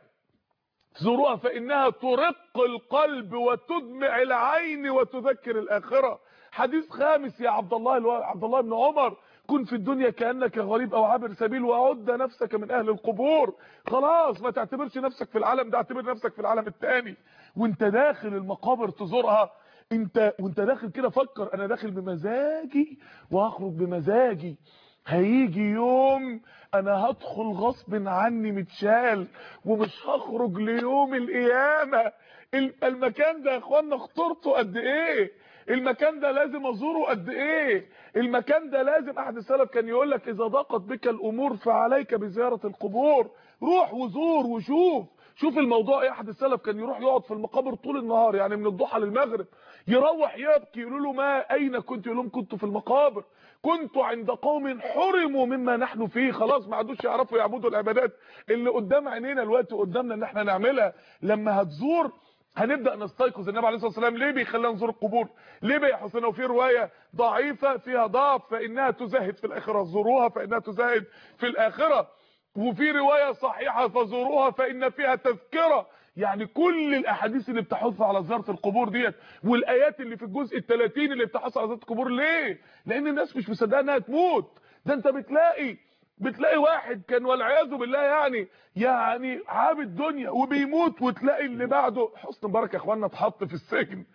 زوروها فانها ترق القلب وتدمع العين وتذكر الاخره حديث خامس يا عبد الله عبد الله بن عمر كن في الدنيا كانك غريب او عابر سبيل وعد نفسك من اهل القبور خلاص ما تعتبرش نفسك في العالم ده اعتبر نفسك في العالم الثاني وانت داخل المقابر تزورها انت وانت داخل كده فكر انا داخل بمزاجي وهخرج بمزاجي هيجي يوم انا هدخل غصب عني متشال ومش هخرج ليوم القيامه المكان ده يا اخوانا خطورته قد ايه المكان ده لازم ازوره قد ايه المكان ده لازم احد السلف كان يقول لك اذا ضاقت بك الامور فعليك بزياره القبور روح وزور وشوف شوف الموضوع ايه احد السلف كان يروح يقعد في المقابر طول النهار يعني من الضحى للمغرب يروح يبكي يقولوا له ما اين كنت يقول لهم كنت في المقابر كنت عند قوم حرموا مما نحن فيه خلاص ما عادوش يعرفوا يعبدوا العبادات اللي قدام عينينا الوقت قدامنا ان احنا نعملها لما هتزور هنبدا نستيقظ النبي عليه الصلاه والسلام ليه بيخلينا نزور القبور ليه بيحسنا وفي روايه ضعيفه فيها ضعف فانها تزهد في الاخره زوروها فانها تزهد في الاخره وفي روايه صحيحه فزوروها فان فيها تذكره يعني كل الاحاديث اللي بتحث على زياره القبور ديت والايات اللي في الجزء ال30 اللي بتحث على زياره القبور ليه لان الناس مش مصدقه انها تموت ده انت بتلاقي بتلاقي واحد كان والعياذ بالله يعني يعني عابد دنيا وبيموت وتلاقي اللي بعده حسن مبارك يا اخوانا اتحط في السجن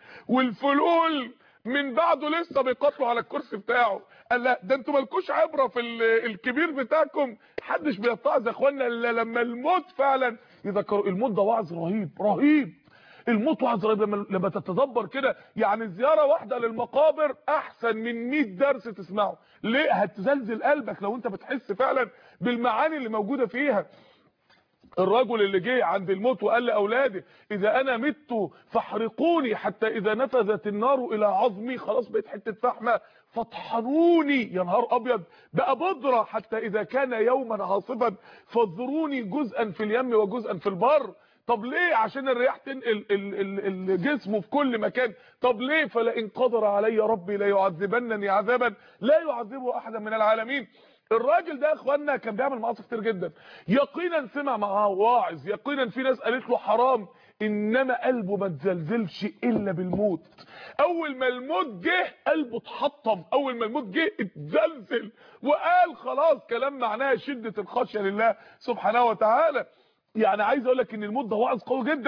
والفلول من بعده لسه بيقاتلوا على الكرسي بتاعه قال لا ده انتوا مالكوش عبره في الكبير بتاعكم محدش بيتعظ يا اخوانا الا لما الموت فعلا يذكروا الموت ده وعظ رهيب رهيب الموت وعظ رهيب لما لما تتدبر كده يعني زياره واحده للمقابر احسن من 100 درس تسمعه ليه هتزلزل قلبك لو انت بتحس فعلا بالمعاني اللي موجوده فيها الرجل اللي جه عند الموت وقال لاولاده اذا انا مت فاحرقوني حتى اذا نفذت النار الى عظمي خلاص بقيت حته فحمه فاطحنوني يا نهار ابيض بقى بودره حتى اذا كان يوما عاصفا فاذروني جزءا في اليم وجزءا في البر طب ليه عشان الرياح تنقل الجسم في كل مكان طب ليه فلئن قدر علي ربي لا يعذبنني عذابا لا يعذبه احدا من العالمين الراجل ده يا اخوانا كان بيعمل معاصي كتير جدا يقينا سمع معاه واعظ يقينا في ناس قالت له حرام انما قلبه ما تزلزلش الا بالموت اول ما الموت جه قلبه اتحطم اول ما الموت جه اتزلزل وقال خلاص كلام معناه شده الخشيه لله سبحانه وتعالى يعني عايز اقول لك ان الموت ده وعظ قوي جدا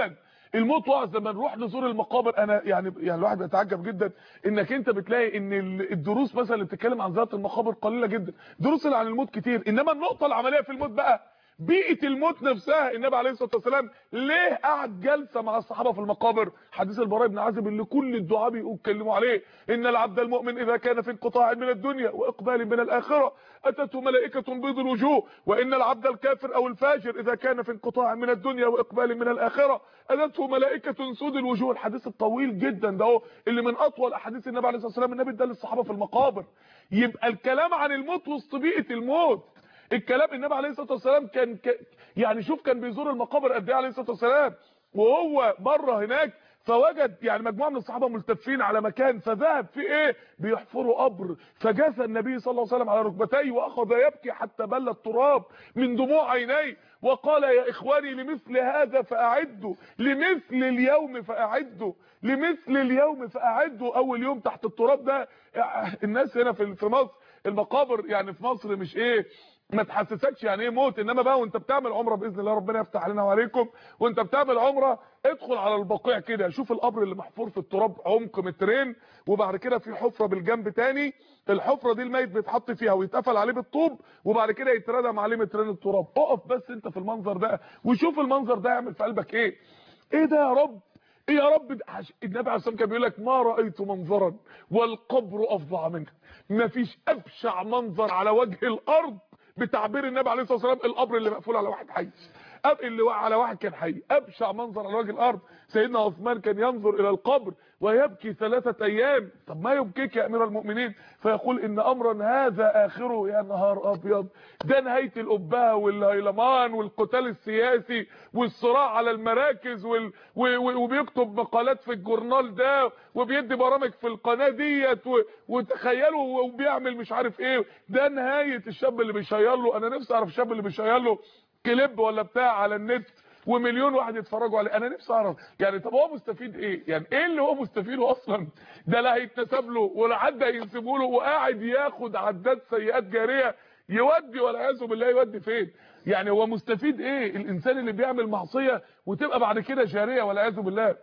الموت وعظ لما نروح نزور المقابر انا يعني يعني الواحد بيتعجب جدا انك انت بتلاقي ان ال- الدروس مثلا اللي بتتكلم عن زياره المقابر قليله جدا دروس اللي عن الموت كتير انما النقطه العمليه في الموت بقى بيئه الموت نفسها النبي عليه الصلاه والسلام ليه قعد جلسه مع الصحابه في المقابر حديث البراء بن عازب اللي كل الدعاء بيتكلموا عليه ان العبد المؤمن اذا كان في انقطاع من الدنيا واقبال من الاخره اتته ملائكه بيض الوجوه وان العبد الكافر او الفاجر اذا كان في انقطاع من الدنيا واقبال من الاخره اتته ملائكه سود الوجوه الحديث الطويل جدا ده هو اللي من اطول احاديث النبي عليه الصلاه والسلام النبي ادى للصحابه في المقابر يبقى الكلام عن الموت وسط بيئه الموت الكلام النبي عليه الصلاه والسلام كان ك... يعني شوف كان بيزور المقابر قد ايه عليه الصلاه والسلام وهو مره هناك فوجد يعني مجموعه من الصحابه ملتفين على مكان فذهب في ايه بيحفروا قبر فجثى النبي صلى الله عليه وسلم على ركبتيه واخذ يبكي حتى بل التراب من دموع عينيه وقال يا اخواني لمثل هذا فاعدوا لمثل اليوم فاعدوا لمثل اليوم فاعدوا اول يوم تحت التراب ده الناس هنا في في مصر المقابر يعني في مصر مش ايه ما تحسسكش يعني ايه موت انما بقى وانت بتعمل عمره باذن الله ربنا يفتح علينا وعليكم وانت بتعمل عمره ادخل على البقيع كده شوف القبر اللي محفور في التراب عمق مترين وبعد كده في حفره بالجنب تاني الحفره دي الميت بيتحط فيها ويتقفل عليه بالطوب وبعد كده يتردم عليه مترين التراب اقف بس انت في المنظر ده وشوف المنظر ده يعمل في قلبك ايه ايه ده يا رب ايه يا رب ده عش- النبي عليه الصلاه والسلام كان بيقول لك ما رايت منظرا والقبر افظع منه مفيش ابشع منظر على وجه الارض بتعبير النبي عليه الصلاه والسلام القبر اللي مقفول على واحد حي أب اللي وقع على واحد كان حي ابشع منظر على وجه الارض سيدنا عثمان كان ينظر الى القبر ويبكي ثلاثه ايام طب ما يبكيك يا امير المؤمنين فيقول ان امرا هذا اخره يا نهار ابيض ده نهايه الابهه والهيلمان والقتال السياسي والصراع على المراكز وال... و... و... وبيكتب مقالات في الجورنال ده وبيدي برامج في القناه ديت و... وتخيلوا وبيعمل مش عارف ايه ده نهايه الشاب اللي بيشير له انا نفسي اعرف الشاب اللي بيشير له كليب ولا بتاع على النت ومليون واحد يتفرجوا عليه انا نفسي اعرف يعني طب هو مستفيد ايه يعني ايه اللي هو مستفيده اصلا ده لا هيتنسب له ولا حد هينسبه له وقاعد ياخد عداد سيئات جاريه يودي والعياذ بالله يودي فين يعني هو مستفيد ايه الانسان اللي بيعمل معصيه وتبقى بعد كده جاريه والعياذ بالله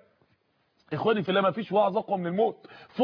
اخواني في الله ما فيش وعظ اقوى من الموت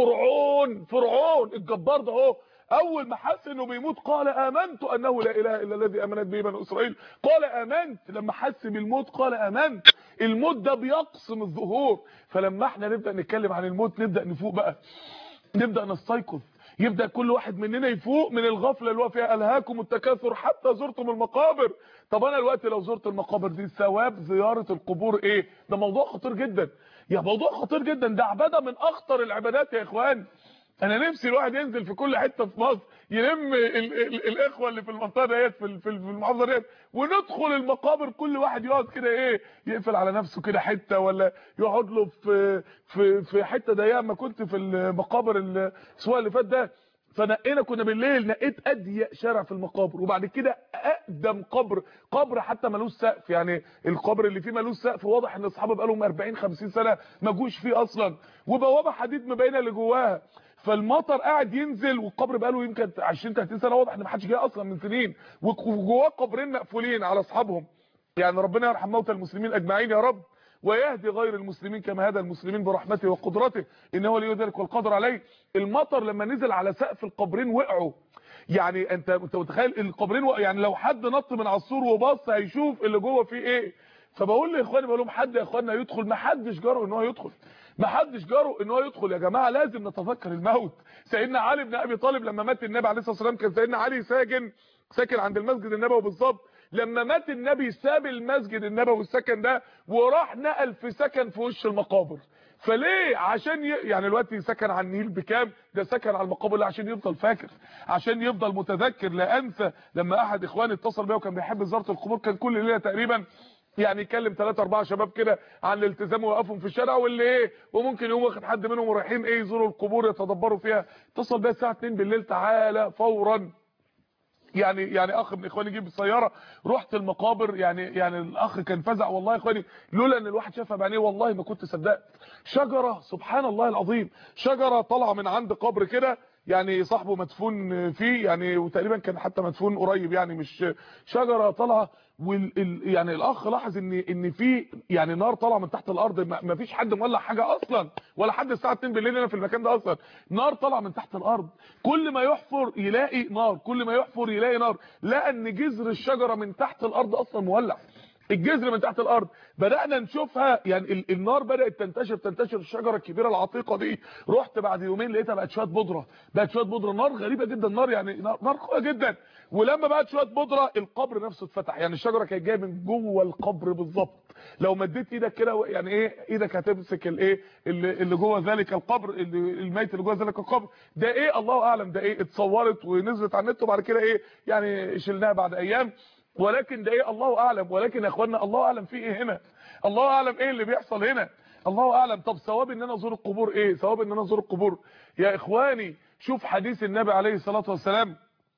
فرعون فرعون الجبار ده اهو اول ما حس انه بيموت قال امنت انه لا اله الا الذي امنت به بنو اسرائيل قال امنت لما حس بالموت قال امنت الموت ده بيقسم الظهور فلما احنا نبدا نتكلم عن الموت نبدا نفوق بقى نبدا نستيقظ يبدا كل واحد مننا يفوق من الغفله اللي هو فيها الهاكم التكاثر حتى زرتم المقابر طب انا دلوقتي لو زرت المقابر دي ثواب زياره القبور ايه ده موضوع خطير جدا يا موضوع خطير جدا ده عباده من اخطر العبادات يا اخوان انا نفسي الواحد ينزل في كل حته في مصر يلم ال ال الاخوه اللي في المنطقه ديت في ال- في ال- في المحافظه ديت وندخل المقابر كل واحد يقعد كده ايه يقفل على نفسه كده حته ولا يقعد له في في في حته ضيقه ما كنت في المقابر الاسبوع اللي فات ده فنقينا كنا بالليل نقيت اضيق شارع في المقابر وبعد كده اقدم قبر قبر حتى ملوش سقف يعني القبر اللي فيه ملوش سقف واضح ان اصحابه بقالهم 40 50 سنه ما جوش فيه اصلا وبوابه حديد مبينه اللي جواها فالمطر قاعد ينزل والقبر بقاله يمكن 20 30 سنه واضح ان ما حدش جاي اصلا من سنين وجواه قبرين مقفولين على اصحابهم يعني ربنا يرحم موتى المسلمين اجمعين يا رب ويهدي غير المسلمين كما هدى المسلمين برحمته وقدرته انه ولي ذلك والقدر عليه المطر لما نزل على سقف القبرين وقعوا يعني انت انت متخيل القبرين وقعوا يعني لو حد نط من على السور وبص هيشوف اللي جوه فيه ايه فبقول لاخواني بقول لهم حد يا اخوانا يدخل ما حدش جرؤ ان هو يدخل ما حدش جرؤ ان هو يدخل يا جماعه لازم نتذكر الموت سيدنا علي بن ابي طالب لما مات النبي عليه الصلاه والسلام كان سيدنا علي ساكن ساكن عند المسجد النبوي بالظبط لما مات النبي ساب المسجد النبوي السكن ده وراح نقل في سكن في وش المقابر فليه عشان ي... يعني دلوقتي سكن على النيل بكام ده سكن على المقابر اللي عشان يفضل فاكر عشان يفضل متذكر لا انسى لما احد اخواني اتصل بيا وكان بيحب زياره القبور كان كل ليله تقريبا يعني يكلم 3 4 شباب كده عن الالتزام ووقفهم في الشارع واللي ايه وممكن يقوم واخد حد منهم ورايحين ايه يزوروا القبور يتدبروا فيها اتصل بيا الساعه 2 بالليل تعالى فورا يعني يعني اخ من اخواني جيب السياره رحت المقابر يعني يعني الاخ كان فزع والله يا اخواني لولا ان الواحد شافها بعينيه والله ما كنت صدقت شجره سبحان الله العظيم شجره طالعه من عند قبر كده يعني صاحبه مدفون فيه يعني وتقريبا كان حتى مدفون قريب يعني مش شجره طالعه وال ال- يعني الاخ لاحظ ان ان في يعني نار طالعه من تحت الارض ما ما فيش حد مولع حاجه اصلا ولا حد الساعه 2 بالليل هنا في المكان ده اصلا نار طالعه من تحت الارض كل ما يحفر يلاقي نار كل ما يحفر يلاقي نار لقى ان جذر الشجره من تحت الارض اصلا مولع الجذر من تحت الارض بدانا نشوفها يعني ال- النار بدات تنتشر تنتشر الشجره الكبيره العتيقه دي رحت بعد يومين لقيتها بقت شويه بودره بقت شويه بودره نار غريبه جدا نار يعني نار نار قويه جدا ولما بقت شويه بودره القبر نفسه اتفتح يعني الشجره كانت جايه من جوه القبر بالظبط لو مديت ايدك كده يعني ايه ايدك هتمسك الايه اللي, اللي جوه ذلك القبر اللي الميت اللي جوه ذلك القبر ده ايه الله اعلم ده ايه اتصورت ونزلت على النت وبعد كده ايه يعني شلناها بعد ايام ولكن ده ايه الله اعلم ولكن يا اخوانا الله اعلم في ايه هنا الله اعلم ايه اللي بيحصل هنا الله اعلم طب ثواب ان انا ازور القبور ايه ثواب ان انا ازور القبور يا اخواني شوف حديث النبي عليه الصلاه والسلام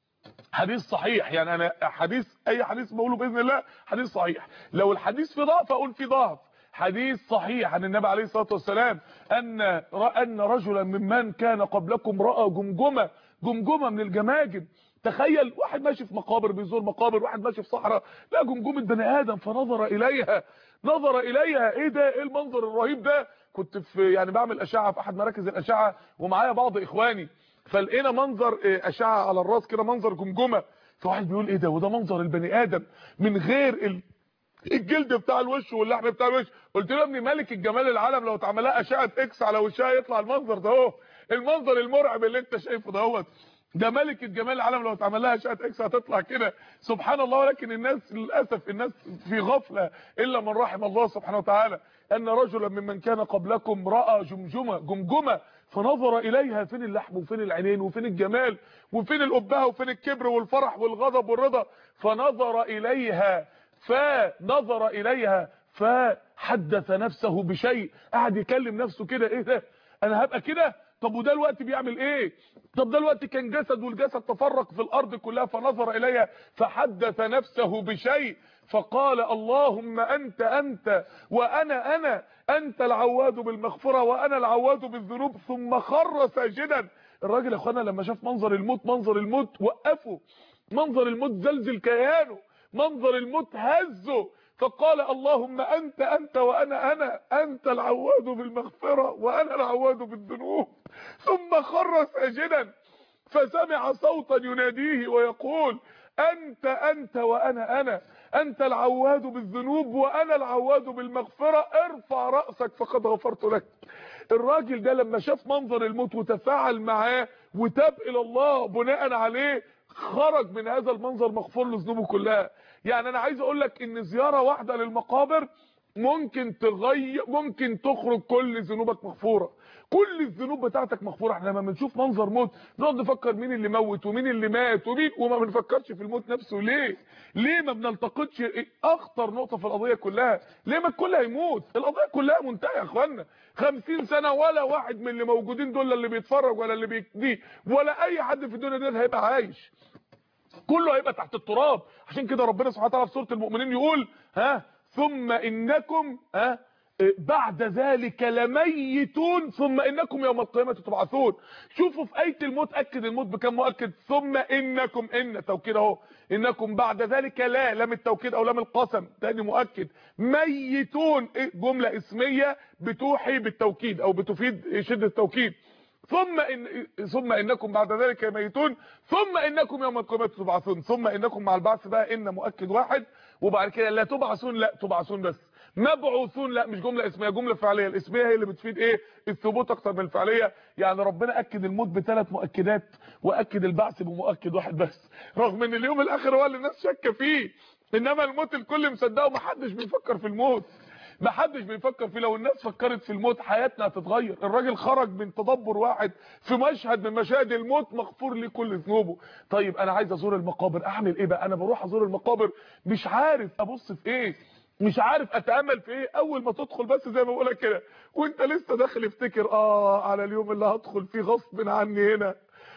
حديث صحيح يعني انا حديث اي حديث بقوله باذن الله حديث صحيح لو الحديث فيه ضعف اقول فيه ضعف حديث صحيح عن النبي عليه الصلاه والسلام ان ان رجلا ممن كان قبلكم راى جمجمه جمجمه من الجماجم تخيل واحد ماشي في مقابر بيزور مقابر واحد ماشي في صحراء لا جمجمه بني ادم فنظر اليها نظر اليها ايه ده ايه المنظر الرهيب ده كنت في يعني بعمل اشعه في احد مراكز الاشعه ومعايا بعض اخواني فلقينا منظر إيه، اشعه على الراس كده منظر جمجمه فواحد بيقول ايه ده وده منظر البني ادم من غير ال... الجلد بتاع الوش واللحم بتاع الوش قلت له يا ابني ملك الجمال العالم لو اتعمل لها اشعه اكس على وشها يطلع المنظر ده اهو المنظر المرعب اللي انت شايفه دوت ده ملكة جمال العالم لو اتعمل لها اشعه اكس هتطلع كده سبحان الله ولكن الناس للاسف الناس في غفله الا من رحم الله سبحانه وتعالى ان رجلا ممن كان قبلكم راى جمجمه جمجمه فنظر اليها فين اللحم وفين العينين وفين الجمال وفين الابهه وفين الكبر والفرح والغضب والرضا فنظر اليها فنظر اليها فحدث نفسه بشيء قعد يكلم نفسه كده ايه ده انا هبقى كده طب وده الوقت بيعمل ايه طب ده الوقت كان جسد والجسد تفرق في الارض كلها فنظر اليها فحدث نفسه بشيء فقال اللهم انت انت وانا انا انت العواد بالمغفره وانا العواد بالذنوب ثم خر ساجدا الراجل يا اخوانا لما شاف منظر الموت منظر الموت وقفه منظر الموت زلزل كيانه منظر الموت هزه فقال اللهم انت انت وانا انا انت العواد بالمغفره وانا العواد بالذنوب ثم خر ساجدا فسمع صوتا يناديه ويقول انت انت وانا انا انت العواد بالذنوب وانا العواد بالمغفره ارفع راسك فقد غفرت لك الراجل ده لما شاف منظر الموت وتفاعل معاه وتاب الى الله بناء عليه خرج من هذا المنظر مغفور له ذنوبه كلها يعني انا عايز اقول لك ان زياره واحده للمقابر ممكن تغير ممكن تخرج كل ذنوبك مغفوره كل الذنوب بتاعتك مغفوره احنا لما بنشوف منظر موت نقعد نفكر مين اللي موت ومين اللي مات ومين وما بنفكرش في الموت نفسه ليه ليه ما بنلتقطش اخطر نقطه في القضيه كلها ليه ما الكل هيموت القضيه كلها منتهيه يا اخوانا 50 سنه ولا واحد من اللي موجودين دول اللي بيتفرج ولا اللي بيدي ولا اي حد في الدنيا دي هيبقى عايش كله هيبقى تحت التراب عشان كده ربنا سبحانه وتعالى في سوره المؤمنين يقول ها ثم انكم ها بعد ذلك لميتون ثم انكم يوم القيامه تبعثون شوفوا في ايه الموت اكد الموت بكم مؤكد ثم انكم ان توكيد اهو انكم بعد ذلك لا لام التوكيد او لام القسم تاني مؤكد ميتون إيه؟ جمله اسميه بتوحي بالتوكيد او بتفيد شده التوكيد ثم إن ثم انكم بعد ذلك ميتون ثم انكم يوم القيامه تبعثون ثم انكم مع البعث بقى ان مؤكد واحد وبعد كده لا تبعثون لا تبعثون بس مبعوثون لا مش جمله اسميه جمله فعليه الاسميه هي اللي بتفيد ايه الثبوت اكتر من الفعليه يعني ربنا اكد الموت بثلاث مؤكدات واكد البعث بمؤكد واحد بس رغم ان اليوم الاخر هو اللي الناس شاكه فيه انما الموت الكل مصدقه ومحدش بيفكر في الموت ما حدش بيفكر فيه لو الناس فكرت في الموت حياتنا هتتغير الراجل خرج من تدبر واحد في مشهد من مشاهد الموت مغفور لي كل ذنوبه طيب انا عايز ازور المقابر اعمل ايه بقى انا بروح ازور المقابر مش عارف ابص في ايه مش عارف اتامل في ايه اول ما تدخل بس زي ما بقول لك كده وانت لسه داخل افتكر اه على اليوم اللي هدخل فيه غصب عني هنا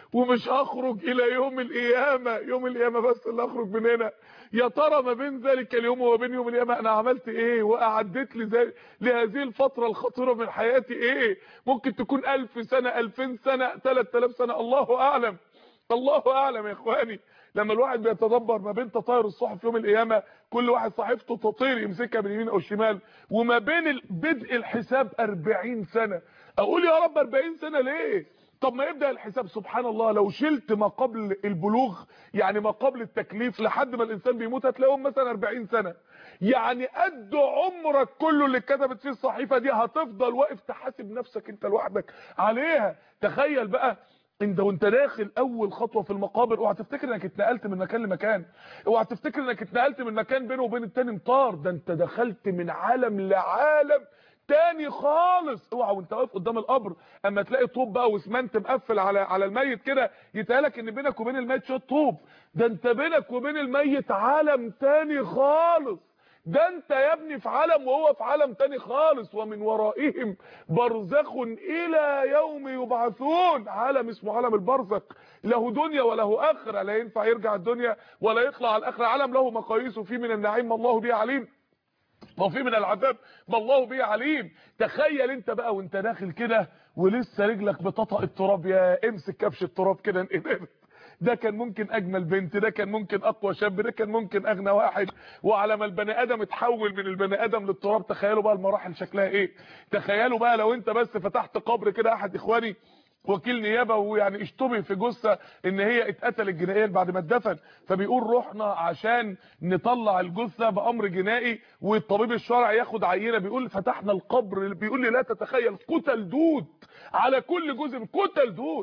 ومش هخرج الى يوم القيامه يوم القيامه بس اللي هخرج من هنا يا ترى ما بين ذلك اليوم وما بين يوم القيامه انا عملت ايه واعديت لي لهذه الفتره الخطيره من حياتي ايه ممكن تكون ألف سنه 2000 سنه 3000 سنه الله اعلم الله اعلم يا اخواني لما الواحد بيتدبر ما بين تطاير الصحف يوم القيامه كل واحد صحيفته تطير يمسكها من اليمين او الشمال وما بين بدء الحساب 40 سنه اقول يا رب 40 سنه ليه طب ما يبدا الحساب سبحان الله لو شلت ما قبل البلوغ يعني ما قبل التكليف لحد ما الانسان بيموت هتلاقيهم مثلا 40 سنه يعني قد عمرك كله اللي اتكتبت فيه الصحيفه دي هتفضل واقف تحاسب نفسك انت لوحدك عليها تخيل بقى انت وانت داخل اول خطوه في المقابر اوعى تفتكر انك اتنقلت من مكان لمكان اوعى تفتكر انك اتنقلت من مكان بينه وبين التاني مطار ده انت دخلت من عالم لعالم تاني خالص اوعى وانت واقف قدام القبر اما تلاقي طوب بقى واسمنت مقفل على على الميت كده يتقالك ان بينك وبين الميت شويه طوب ده انت بينك وبين الميت عالم تاني خالص ده انت يا ابني في عالم وهو في عالم تاني خالص ومن ورائهم برزخ الى يوم يبعثون عالم اسمه عالم البرزخ له دنيا وله اخره لا ينفع يرجع الدنيا ولا يطلع على الاخره عالم له مقاييس فيه من النعيم ما الله به عليم وفي من العذاب ما الله به عليم تخيل انت بقى وانت داخل كده ولسه رجلك بتطأ التراب يا امسك كبش التراب كده انقلبت ده كان ممكن اجمل بنت ده كان ممكن اقوى شاب ده كان ممكن اغنى واحد وعلى ما البني ادم اتحول من البني ادم للتراب تخيلوا بقى المراحل شكلها ايه تخيلوا بقى لو انت بس فتحت قبر كده احد اخواني وكيل نيابه ويعني اشتبه في جثه ان هي اتقتلت جنائيا بعد ما اتدفن فبيقول رحنا عشان نطلع الجثه بامر جنائي والطبيب الشرعي ياخد عينه بيقول فتحنا القبر بيقول لي لا تتخيل كتل دود على كل جزء كتل دود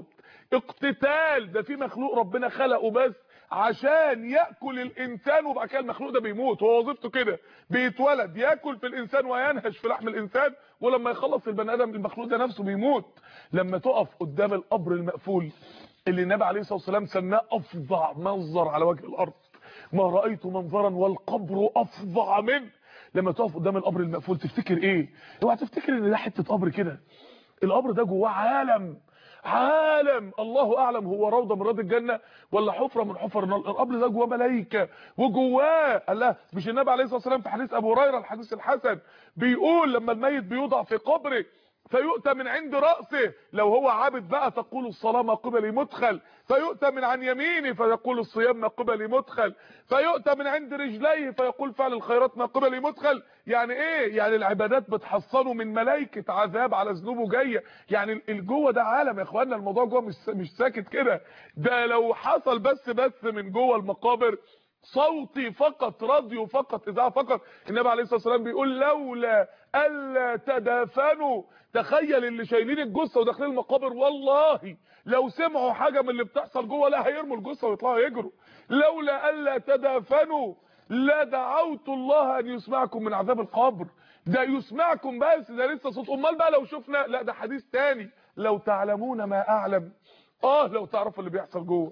اقتتال ده في مخلوق ربنا خلقه بس عشان ياكل الانسان وبعد كده المخلوق ده بيموت هو وظيفته كده بيتولد ياكل في الانسان وينهش في لحم الانسان ولما يخلص البني ادم المخلوق ده نفسه بيموت لما تقف قدام القبر المقفول اللي النبي عليه الصلاه والسلام سماه افظع منظر على وجه الارض ما رايت منظرا والقبر افظع منه لما تقف قدام القبر المقفول تفتكر ايه اوعى تفتكر ان ده حته قبر كده القبر ده جواه عالم عالم الله اعلم هو روضه من رياض الجنه ولا حفره من حفر النار القبر ده جواه ملائكه وجواه الله مش النبي عليه الصلاه والسلام في حديث ابو هريره الحديث الحسن بيقول لما الميت بيوضع في قبره فيؤتى من عند رأسه لو هو عابد بقى تقول الصلاة ما قبل مدخل فيؤتى من عن يمينه فيقول الصيام ما قبل مدخل فيؤتى من عند رجليه فيقول فعل الخيرات ما قبل مدخل يعني ايه يعني العبادات بتحصنه من ملائكة عذاب على ذنوبه جايه يعني الجوه ده عالم يا اخوانا الموضوع جوه مش مش ساكت كده ده لو حصل بس بس من جوه المقابر صوتي فقط راديو فقط اذاعه فقط النبي عليه الصلاه والسلام بيقول لولا الا تدافنوا تخيل اللي شايلين الجثه وداخلين المقابر والله لو سمعوا حاجه من اللي بتحصل جوه لا هيرموا الجثه ويطلعوا يجروا لولا الا تدافنوا لا دعوت الله ان يسمعكم من عذاب القبر ده يسمعكم بس ده لسه صوت امال بقى لو شفنا لا ده حديث تاني لو تعلمون ما اعلم اه لو تعرفوا اللي بيحصل جوه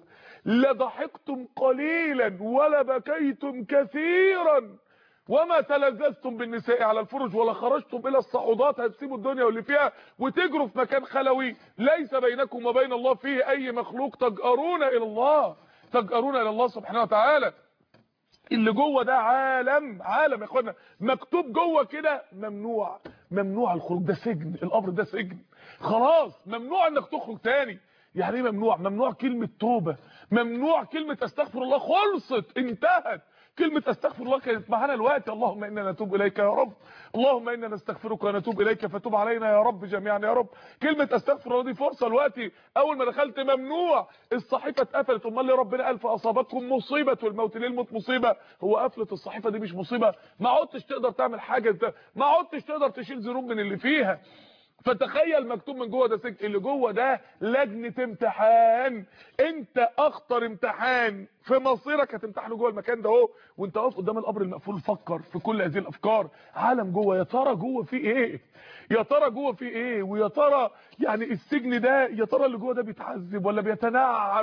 لضحكتم قليلا ولا بكيتم كثيرا وما تلذذتم بالنساء على الفرج ولا خرجتم الى الصعودات هتسيبوا الدنيا واللي فيها وتجروا في مكان خلوي ليس بينكم وبين الله فيه اي مخلوق تجأرون الى الله تجأرون الى الله سبحانه وتعالى اللي جوه ده عالم عالم يا اخوانا مكتوب جوه كده ممنوع ممنوع الخروج ده سجن القبر ده سجن خلاص ممنوع انك تخرج تاني يعني ايه ممنوع ممنوع كلمه توبه ممنوع كلمه استغفر الله خلصت انتهت كلمة استغفر الله كانت معانا الوقت اللهم انا نتوب اليك يا رب اللهم انا نستغفرك ونتوب اليك فتوب علينا يا رب جميعا يا رب كلمة استغفر الله دي فرصة دلوقتي اول ما دخلت ممنوع الصحيفة اتقفلت امال ليه ربنا قال فاصابتكم مصيبة الموت ليه الموت مصيبة هو قفلة الصحيفة دي مش مصيبة ما عدتش تقدر تعمل حاجة انت ما عدتش تقدر تشيل ذنوب من اللي فيها فتخيل مكتوب من جوه ده سجن اللي جوه ده لجنه امتحان انت اخطر امتحان في مصيرك هتمتحنه جوه المكان ده اهو وانت واقف قدام القبر المقفول فكر في كل هذه الافكار عالم جوه يا ترى جوه في ايه يا ترى جوه في ايه ويا ترى يعني السجن ده يا ترى اللي جوه ده بيتعذب ولا بيتنعم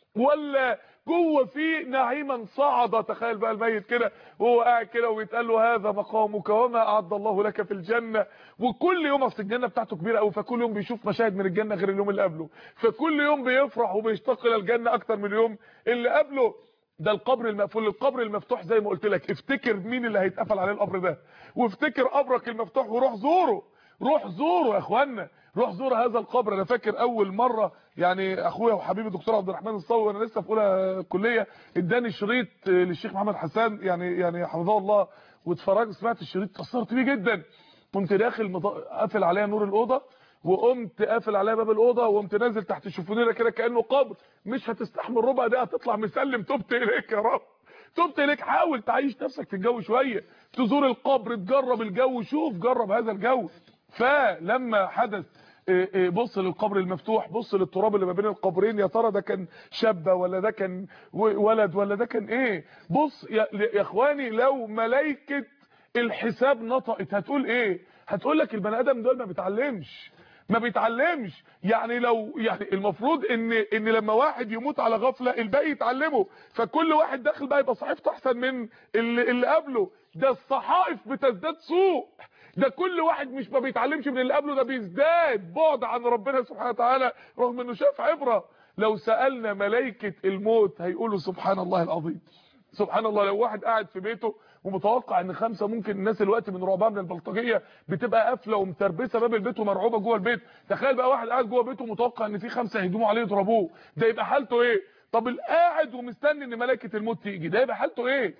ولا جوه في نعيما صعد تخيل بقى الميت كده وهو قاعد كده ويتقال له هذا مقامك وما اعد الله لك في الجنه وكل يوم اصل الجنه بتاعته كبيره قوي فكل يوم بيشوف مشاهد من الجنه غير اليوم اللي قبله فكل يوم بيفرح وبيشتاق الى الجنه اكتر من اليوم اللي قبله ده القبر المقفول القبر المفتوح زي ما قلت لك افتكر مين اللي هيتقفل عليه القبر ده وافتكر قبرك المفتوح وروح زوره روح زوره يا اخوانا روح زور هذا القبر انا فاكر اول مره يعني اخويا وحبيبي الدكتور عبد الرحمن الصاوي وانا لسه في اولى كليه اداني شريط للشيخ محمد حسان يعني يعني حفظه الله واتفرجت سمعت الشريط اتاثرت بيه جدا كنت داخل قافل عليها نور الاوضه وقمت قافل عليها باب الاوضه وقمت نازل تحت الشوفونيره كده كانه قبر مش هتستحمل ربع دقيقه هتطلع مسلم تبت اليك يا رب تبت اليك حاول تعيش نفسك في الجو شويه تزور القبر تجرب الجو شوف جرب هذا الجو فلما حدث بص للقبر المفتوح بص للتراب اللي ما بين القبرين يا ترى ده كان شابه ولا ده كان ولد ولا ده كان ايه بص يا, يا اخواني لو ملائكه الحساب نطقت هتقول ايه هتقول لك البني ادم دول ما بيتعلمش ما بيتعلمش يعني لو يعني المفروض ان ان لما واحد يموت على غفله الباقي يتعلمه فكل واحد داخل بقى يبقى صحيفته احسن من اللي, اللي قبله ده الصحائف بتزداد سوء ده كل واحد مش ما بيتعلمش من اللي قبله ده بيزداد بعد عن ربنا سبحانه وتعالى رغم انه شاف عبره لو سالنا ملائكه الموت هيقولوا سبحان الله العظيم سبحان الله لو واحد قاعد في بيته ومتوقع ان خمسه ممكن الناس الوقت من رعبها من البلطجيه بتبقى قافله ومتربسه باب البيت ومرعوبه جوه البيت تخيل بقى واحد قاعد جوه بيته متوقع ان في خمسه هيهجموا عليه يضربوه ده يبقى حالته ايه طب القاعد ومستني ان ملائكه الموت تيجي ده يبقى حالته ايه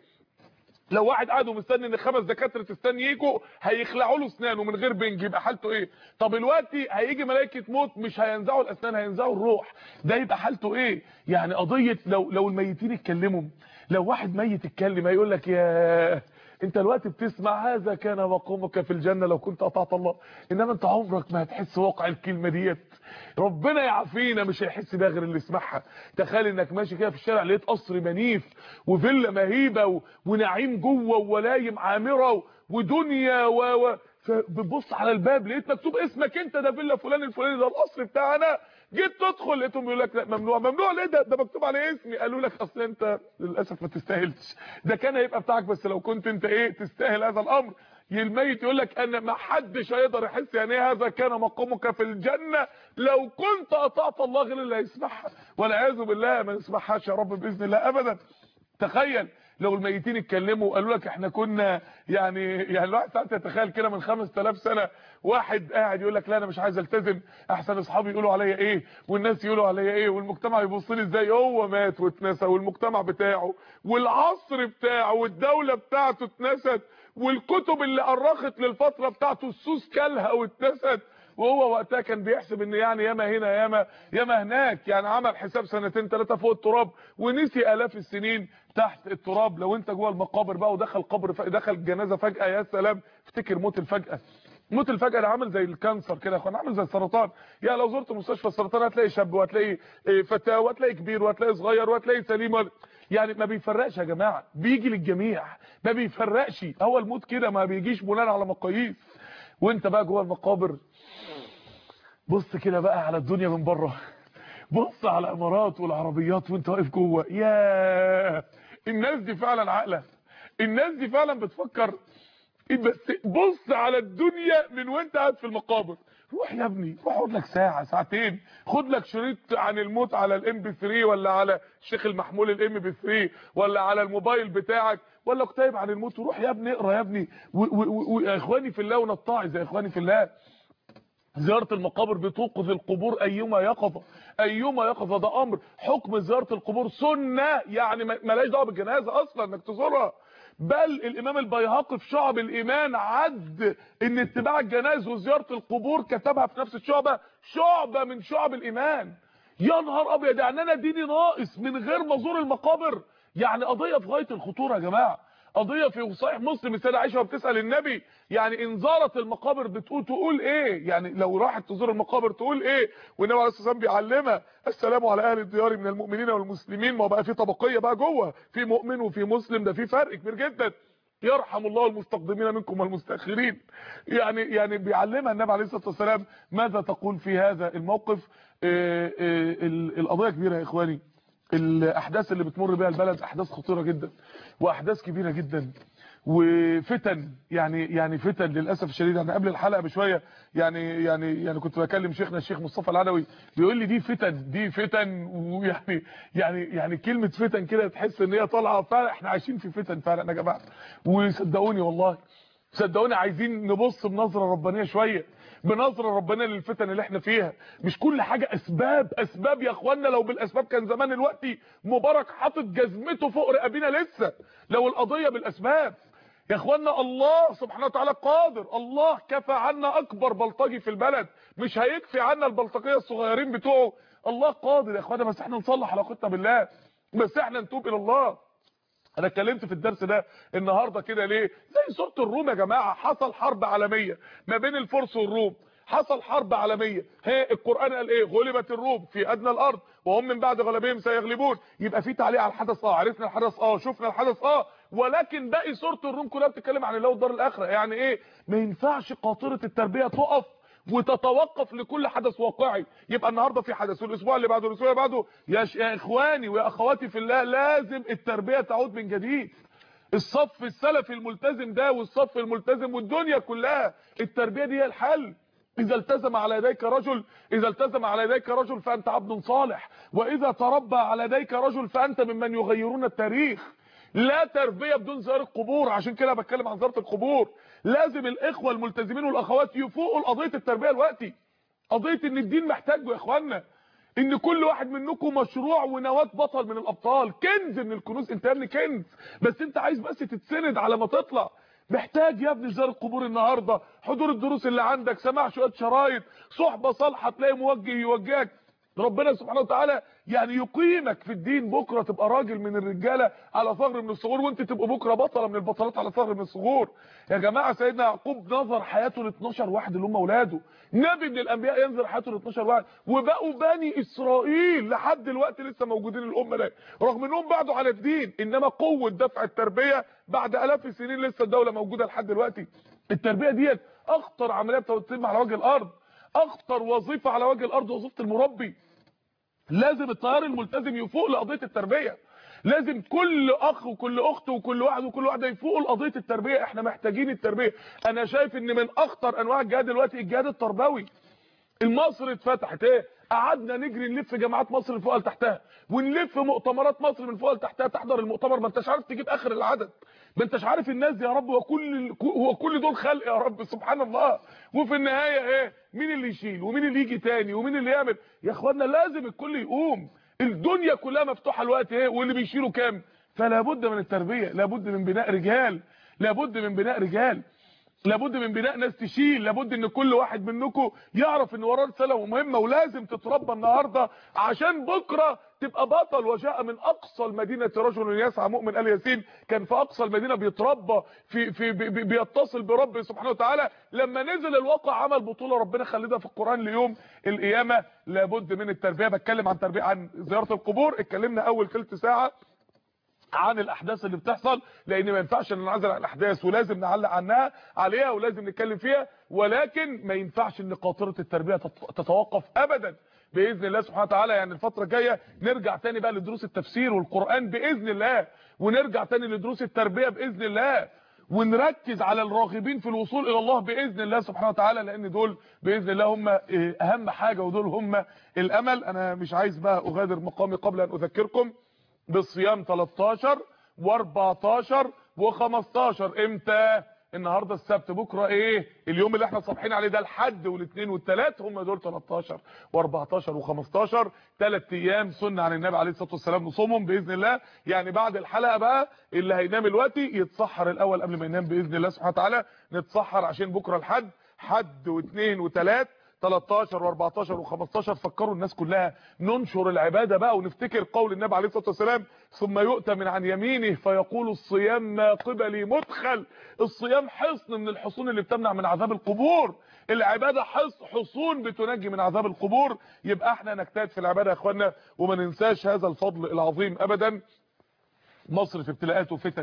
لو واحد قاعد ومستني ان خمس دكاتره تستني يجوا هيخلعوا له اسنانه من غير بنج يبقى حالته ايه طب دلوقتي هيجي ملائكه موت مش هينزعوا الاسنان هينزعوا الروح ده يبقى حالته ايه يعني قضيه لو لو الميتين اتكلموا لو واحد ميت اتكلم هيقول لك يا انت دلوقتي بتسمع هذا كان مقامك في الجنه لو كنت اطعت الله انما انت عمرك ما هتحس واقع الكلمه ديت ربنا يعافينا مش هيحس بيها غير اللي يسمعها تخيل انك ماشي كده في الشارع لقيت قصر منيف وفيلا مهيبه و... ونعيم جوه وولايم عامره و... ودنيا و, و... فبتبص على الباب لقيت مكتوب اسمك انت ده فيلا فلان الفلاني ده القصر بتاعنا جيت تدخل لقيتهم بيقول لك لا ممنوع ممنوع ليه ده ده مكتوب عليه اسمي قالوا لك اصل انت للاسف ما تستاهلش ده كان هيبقى بتاعك بس لو كنت انت ايه تستاهل هذا الامر الميت يقول لك انا ما حدش هيقدر يحس يعني ايه هذا كان مقامك في الجنه لو كنت اطعت الله غير اللي هيسمعها والعياذ بالله ما نسمعهاش يا رب باذن الله ابدا تخيل لو الميتين اتكلموا وقالوا لك احنا كنا يعني يعني الواحد ساعات يتخيل كده من 5000 سنه واحد قاعد يقول لك لا انا مش عايز التزم احسن اصحابي يقولوا عليا ايه والناس يقولوا عليا ايه والمجتمع يبص لي ازاي هو مات واتنسى والمجتمع بتاعه والعصر بتاعه والدوله بتاعته اتنست والكتب اللي أرخت للفترة بتاعته السوس كلها واتنست وهو وقتها كان بيحسب ان يعني ياما هنا ياما ياما هناك يعني عمل حساب سنتين ثلاثه فوق التراب ونسي الاف السنين تحت التراب لو انت جوه المقابر بقى ودخل قبر ف... دخل الجنازه فجاه يا سلام افتكر موت الفجاه موت الفجأة ده عامل زي الكانسر كده يا اخوان عامل زي السرطان يعني لو زرت مستشفى السرطان هتلاقي شاب وهتلاقي فتاه وهتلاقي كبير وهتلاقي صغير وهتلاقي سليم يعني ما بيفرقش يا جماعه بيجي للجميع ما بيفرقش هو الموت كده ما بيجيش بناء على مقاييس وانت بقى جوه المقابر بص كده بقى على الدنيا من بره بص على الامارات والعربيات وانت واقف جوه يا الناس دي فعلا عاقله الناس دي فعلا بتفكر بس بص على الدنيا من وانت قاعد في المقابر روح يا ابني روح اقعد لك ساعه ساعتين خد لك شريط عن الموت على الام بي 3 ولا على الشيخ المحمول الام بي 3 ولا على الموبايل بتاعك ولا كتاب عن الموت وروح يا ابني اقرا يا ابني ويا اخواني في الله ونطاعي زي اخواني في الله زيارة المقابر بتوقظ القبور ايما يقظة ايما يقظة ده امر حكم زيارة القبور سنة يعني ملاش دعوه بالجنازة اصلا انك تزورها بل الامام البيهقي في شعب الايمان عد ان اتباع الجنائز وزياره القبور كتبها في نفس الشعبه شعبه من شعب الايمان يا نهار ابيض يعني انا ديني ناقص من غير ما ازور المقابر يعني قضيه في غايه الخطوره يا جماعه قضيه في صحيح مسلم السيده عائشه وبتسال النبي يعني ان زارت المقابر بتقول تقول ايه يعني لو راحت تزور المقابر تقول ايه والنبي عليه الصلاه والسلام بيعلمها السلام على اهل الديار من المؤمنين والمسلمين ما بقى في طبقيه بقى جوه في مؤمن وفي مسلم ده في فرق كبير جدا يرحم الله المستقدمين منكم والمستاخرين يعني يعني بيعلمها النبي عليه الصلاه والسلام ماذا تقول في هذا الموقف آآ آآ القضيه كبيره يا اخواني الاحداث اللي بتمر بها البلد احداث خطيره جدا واحداث كبيره جدا وفتن يعني يعني فتن للاسف الشديد انا قبل الحلقه بشويه يعني يعني يعني كنت بكلم شيخنا الشيخ مصطفى العدوي بيقول لي دي فتن دي فتن ويعني يعني يعني كلمه فتن كده تحس ان هي طالعه فعلا احنا عايشين في فتن فعلا يا جماعه وصدقوني والله صدقوني عايزين نبص بنظره ربانيه شويه بنظره ربانيه للفتن اللي احنا فيها مش كل حاجه اسباب اسباب يا اخوانا لو بالاسباب كان زمان دلوقتي مبارك حاطط جزمته فوق رقابينا لسه لو القضيه بالاسباب يا اخوانا الله سبحانه وتعالى قادر الله كفى عنا اكبر بلطجي في البلد مش هيكفي عنا البلطجيه الصغيرين بتوعه الله قادر يا اخوانا بس احنا نصلح علاقتنا بالله بس احنا نتوب الى الله انا اتكلمت في الدرس ده النهارده كده ليه زي سوره الروم يا جماعه حصل حرب عالميه ما بين الفرس والروم حصل حرب عالميه ها القران قال ايه غلبت الروم في ادنى الارض وهم من بعد غلبهم سيغلبون يبقى في تعليق على الحدث اه عرفنا الحدث اه شفنا الحدث اه ولكن باقي سوره الروم كلها بتتكلم عن الله والدار الاخره يعني ايه ما ينفعش قاطره التربيه تقف وتتوقف لكل حدث واقعي يبقى النهارده في حدث والاسبوع اللي بعده والاسبوع اللي بعده يا, ش... يا اخواني ويا اخواتي في الله لازم التربيه تعود من جديد الصف السلفي الملتزم ده والصف الملتزم والدنيا كلها التربيه دي هي الحل اذا التزم على يديك رجل اذا التزم على يديك رجل فانت عبد صالح واذا تربى على يديك رجل فانت ممن يغيرون التاريخ لا تربيه بدون زياره القبور عشان كده بتكلم عن زياره القبور لازم الاخوه الملتزمين والاخوات يفوقوا لقضيه التربيه دلوقتي قضيه ان الدين محتاجه يا اخوانا ان كل واحد منكم مشروع ونواه بطل من الابطال كنز من الكنوز انت يا ابني كنز بس انت عايز بس تتسند على ما تطلع محتاج يا ابني زياره القبور النهارده حضور الدروس اللي عندك سماع شويه شرايط صحبه صالحه تلاقي موجه يوجهك ربنا سبحانه وتعالى يعني يقيمك في الدين بكره تبقى راجل من الرجاله على ثغر من الصغور وانت تبقى بكره بطله من البطلات على ثغر من الصغور يا جماعه سيدنا يعقوب نظر حياته ل 12 واحد اللي هم اولاده نبي من الانبياء ينظر حياته ل 12 واحد وبقوا بني اسرائيل لحد دلوقتي لسه موجودين الامه ده رغم انهم بعدوا على الدين انما قوه دفع التربيه بعد الاف السنين لسه الدوله موجوده لحد دلوقتي التربيه ديت اخطر عمليه بتتم على وجه الارض اخطر وظيفه على وجه الارض وظيفه المربي لازم التيار الملتزم يفوق لقضيه التربيه لازم كل اخ وكل اخت وكل واحد وكل واحده يفوقوا لقضيه التربيه احنا محتاجين التربيه انا شايف ان من اخطر انواع الجهاد دلوقتي الجهاد التربوي المصر اتفتحت ايه قعدنا نجري نلف جامعات مصر من فوق لتحتها ونلف مؤتمرات مصر من فوق لتحتها تحضر المؤتمر ما انتش عارف تجيب اخر العدد ما انتش عارف الناس دي يا رب هو كل هو كل دول خلق يا رب سبحان الله وفي النهايه ايه مين اللي يشيل ومين اللي يجي تاني ومين اللي يعمل يا اخوانا لازم الكل يقوم الدنيا كلها مفتوحه الوقت ايه واللي بيشيلوا كام فلا بد من التربيه لابد من بناء رجال لابد من بناء رجال لابد من بناء ناس تشيل لابد ان كل واحد منكم يعرف ان وراه رساله مهمه ولازم تتربى النهارده عشان بكره تبقى بطل وجاء من اقصى المدينه رجل يسعى مؤمن ال ياسين كان في اقصى المدينه بيتربى في في بي بيتصل برب سبحانه وتعالى لما نزل الواقع عمل بطوله ربنا خلدها في القران ليوم القيامه لابد من التربيه بتكلم عن تربيه عن زياره القبور اتكلمنا اول ثلث ساعه عن الاحداث اللي بتحصل لان ما ينفعش ان نعزل عن الاحداث ولازم نعلق عنها عليها ولازم نتكلم فيها ولكن ما ينفعش ان قاطره التربيه تتوقف ابدا باذن الله سبحانه وتعالى يعني الفتره الجايه نرجع تاني بقى لدروس التفسير والقران باذن الله ونرجع تاني لدروس التربيه باذن الله ونركز على الراغبين في الوصول الى الله باذن الله سبحانه وتعالى لان دول باذن الله هم اهم حاجه ودول هم الامل انا مش عايز بقى اغادر مقامي قبل ان اذكركم بالصيام 13 و14 و15 امتى النهارده السبت بكره ايه اليوم اللي احنا صابحين عليه ده الحد والاثنين والثلاث هم دول 13 و14 و15 ثلاث ايام سنه عن النبي عليه الصلاه والسلام نصومهم باذن الله يعني بعد الحلقه بقى اللي هينام دلوقتي يتسحر الاول قبل ما ينام باذن الله سبحانه وتعالى نتسحر عشان بكره الحد حد واثنين وثلاث 13 و14 و15 فكروا الناس كلها ننشر العباده بقى ونفتكر قول النبي عليه الصلاه والسلام ثم يؤتى من عن يمينه فيقول الصيام ما قبلي مدخل الصيام حصن من الحصون اللي بتمنع من عذاب القبور العباده حصون بتنجي من عذاب القبور يبقى احنا نجتهد في العباده يا اخوانا وما ننساش هذا الفضل العظيم ابدا مصر في ابتلاءات وفتن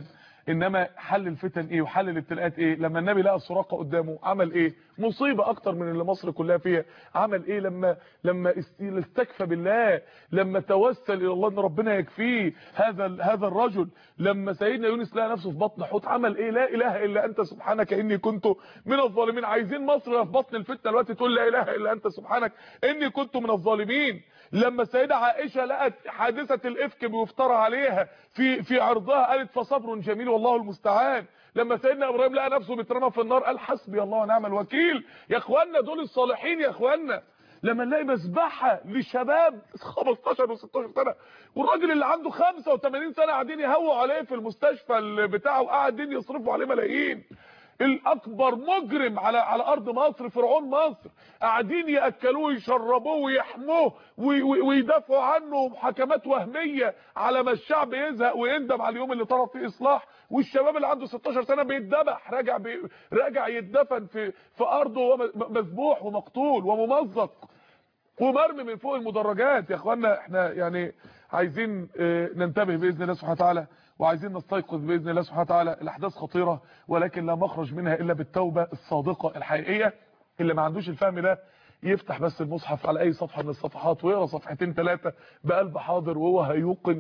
انما حل الفتن ايه وحل الابتلاءات ايه لما النبي لقى السراقه قدامه عمل ايه مصيبه اكتر من اللي مصر كلها فيها عمل ايه لما لما استكفى بالله لما توسل الى الله ان ربنا يكفيه هذا هذا الرجل لما سيدنا يونس لقى نفسه في بطن حوت عمل ايه لا اله الا انت سبحانك اني كنت من الظالمين عايزين مصر في بطن الفتنه دلوقتي تقول لا اله الا انت سبحانك اني كنت من الظالمين لما السيده عائشه لقت حادثه الافك بيفترى عليها في في عرضها قالت فصبر جميل والله المستعان لما سيدنا ابراهيم لقى نفسه بيترمى في النار قال حسبي الله ونعم الوكيل يا اخوانا دول الصالحين يا اخوانا لما نلاقي مذبحه لشباب 15 و16 سنه والراجل اللي عنده 85 سنه قاعدين يهووا عليه في المستشفى بتاعه وقاعدين يصرفوا عليه ملايين الاكبر مجرم على على ارض مصر فرعون مصر قاعدين ياكلوه ويشربوه ويحموه ويدافعوا عنه محاكمات وهميه على ما الشعب يزهق ويندم على اليوم اللي طرد فيه اصلاح والشباب اللي عنده 16 سنه بيتذبح راجع بي راجع يتدفن في في ارضه وهو مذبوح ومقتول وممزق ومرمي من فوق المدرجات يا اخوانا احنا يعني عايزين ننتبه باذن الله سبحانه وتعالى وعايزين نستيقظ باذن الله سبحانه وتعالى الاحداث خطيره ولكن لا مخرج منها الا بالتوبه الصادقه الحقيقيه اللي ما عندوش الفهم ده يفتح بس المصحف على اي صفحه من الصفحات ويقرا صفحتين ثلاثه بقلب حاضر وهو هيوقن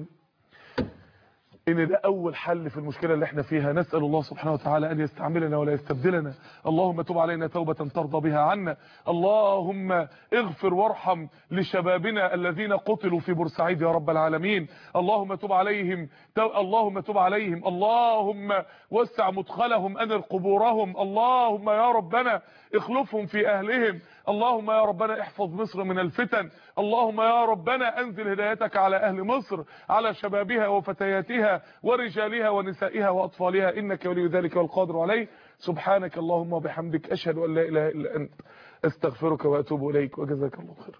ان ده اول حل في المشكله اللي احنا فيها نسال الله سبحانه وتعالى ان يستعملنا ولا يستبدلنا اللهم تب علينا توبه ترضى بها عنا اللهم اغفر وارحم لشبابنا الذين قتلوا في بورسعيد يا رب العالمين اللهم تب عليهم اللهم تب عليهم اللهم وسع مدخلهم انر قبورهم اللهم يا ربنا اخلفهم في اهلهم اللهم يا ربنا احفظ مصر من الفتن اللهم يا ربنا انزل هدايتك على اهل مصر على شبابها وفتياتها ورجالها ونسائها واطفالها انك ولي ذلك والقادر عليه سبحانك اللهم وبحمدك اشهد ان لا اله الا انت استغفرك واتوب اليك وجزاك الله خيرا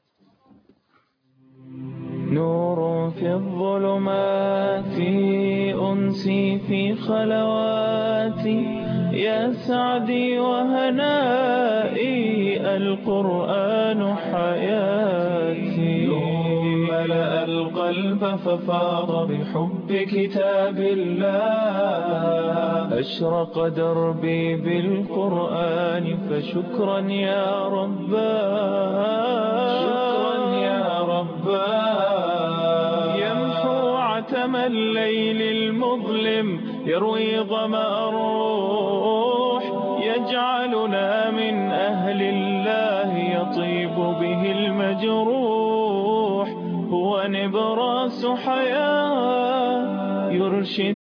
نور في الظلمات أنسي في خلواتي يا سعدي وهنائي القرآن حياتي ملأ القلب ففاض بحب كتاب الله أشرق دربي بالقرآن فشكرا يا رباه شكرا يا رباه يمحو عتم الليل المظلم يروي ظمأ الروح يجعلنا من أهل الله يطيب به المجروح هو نبراس حياة يرشد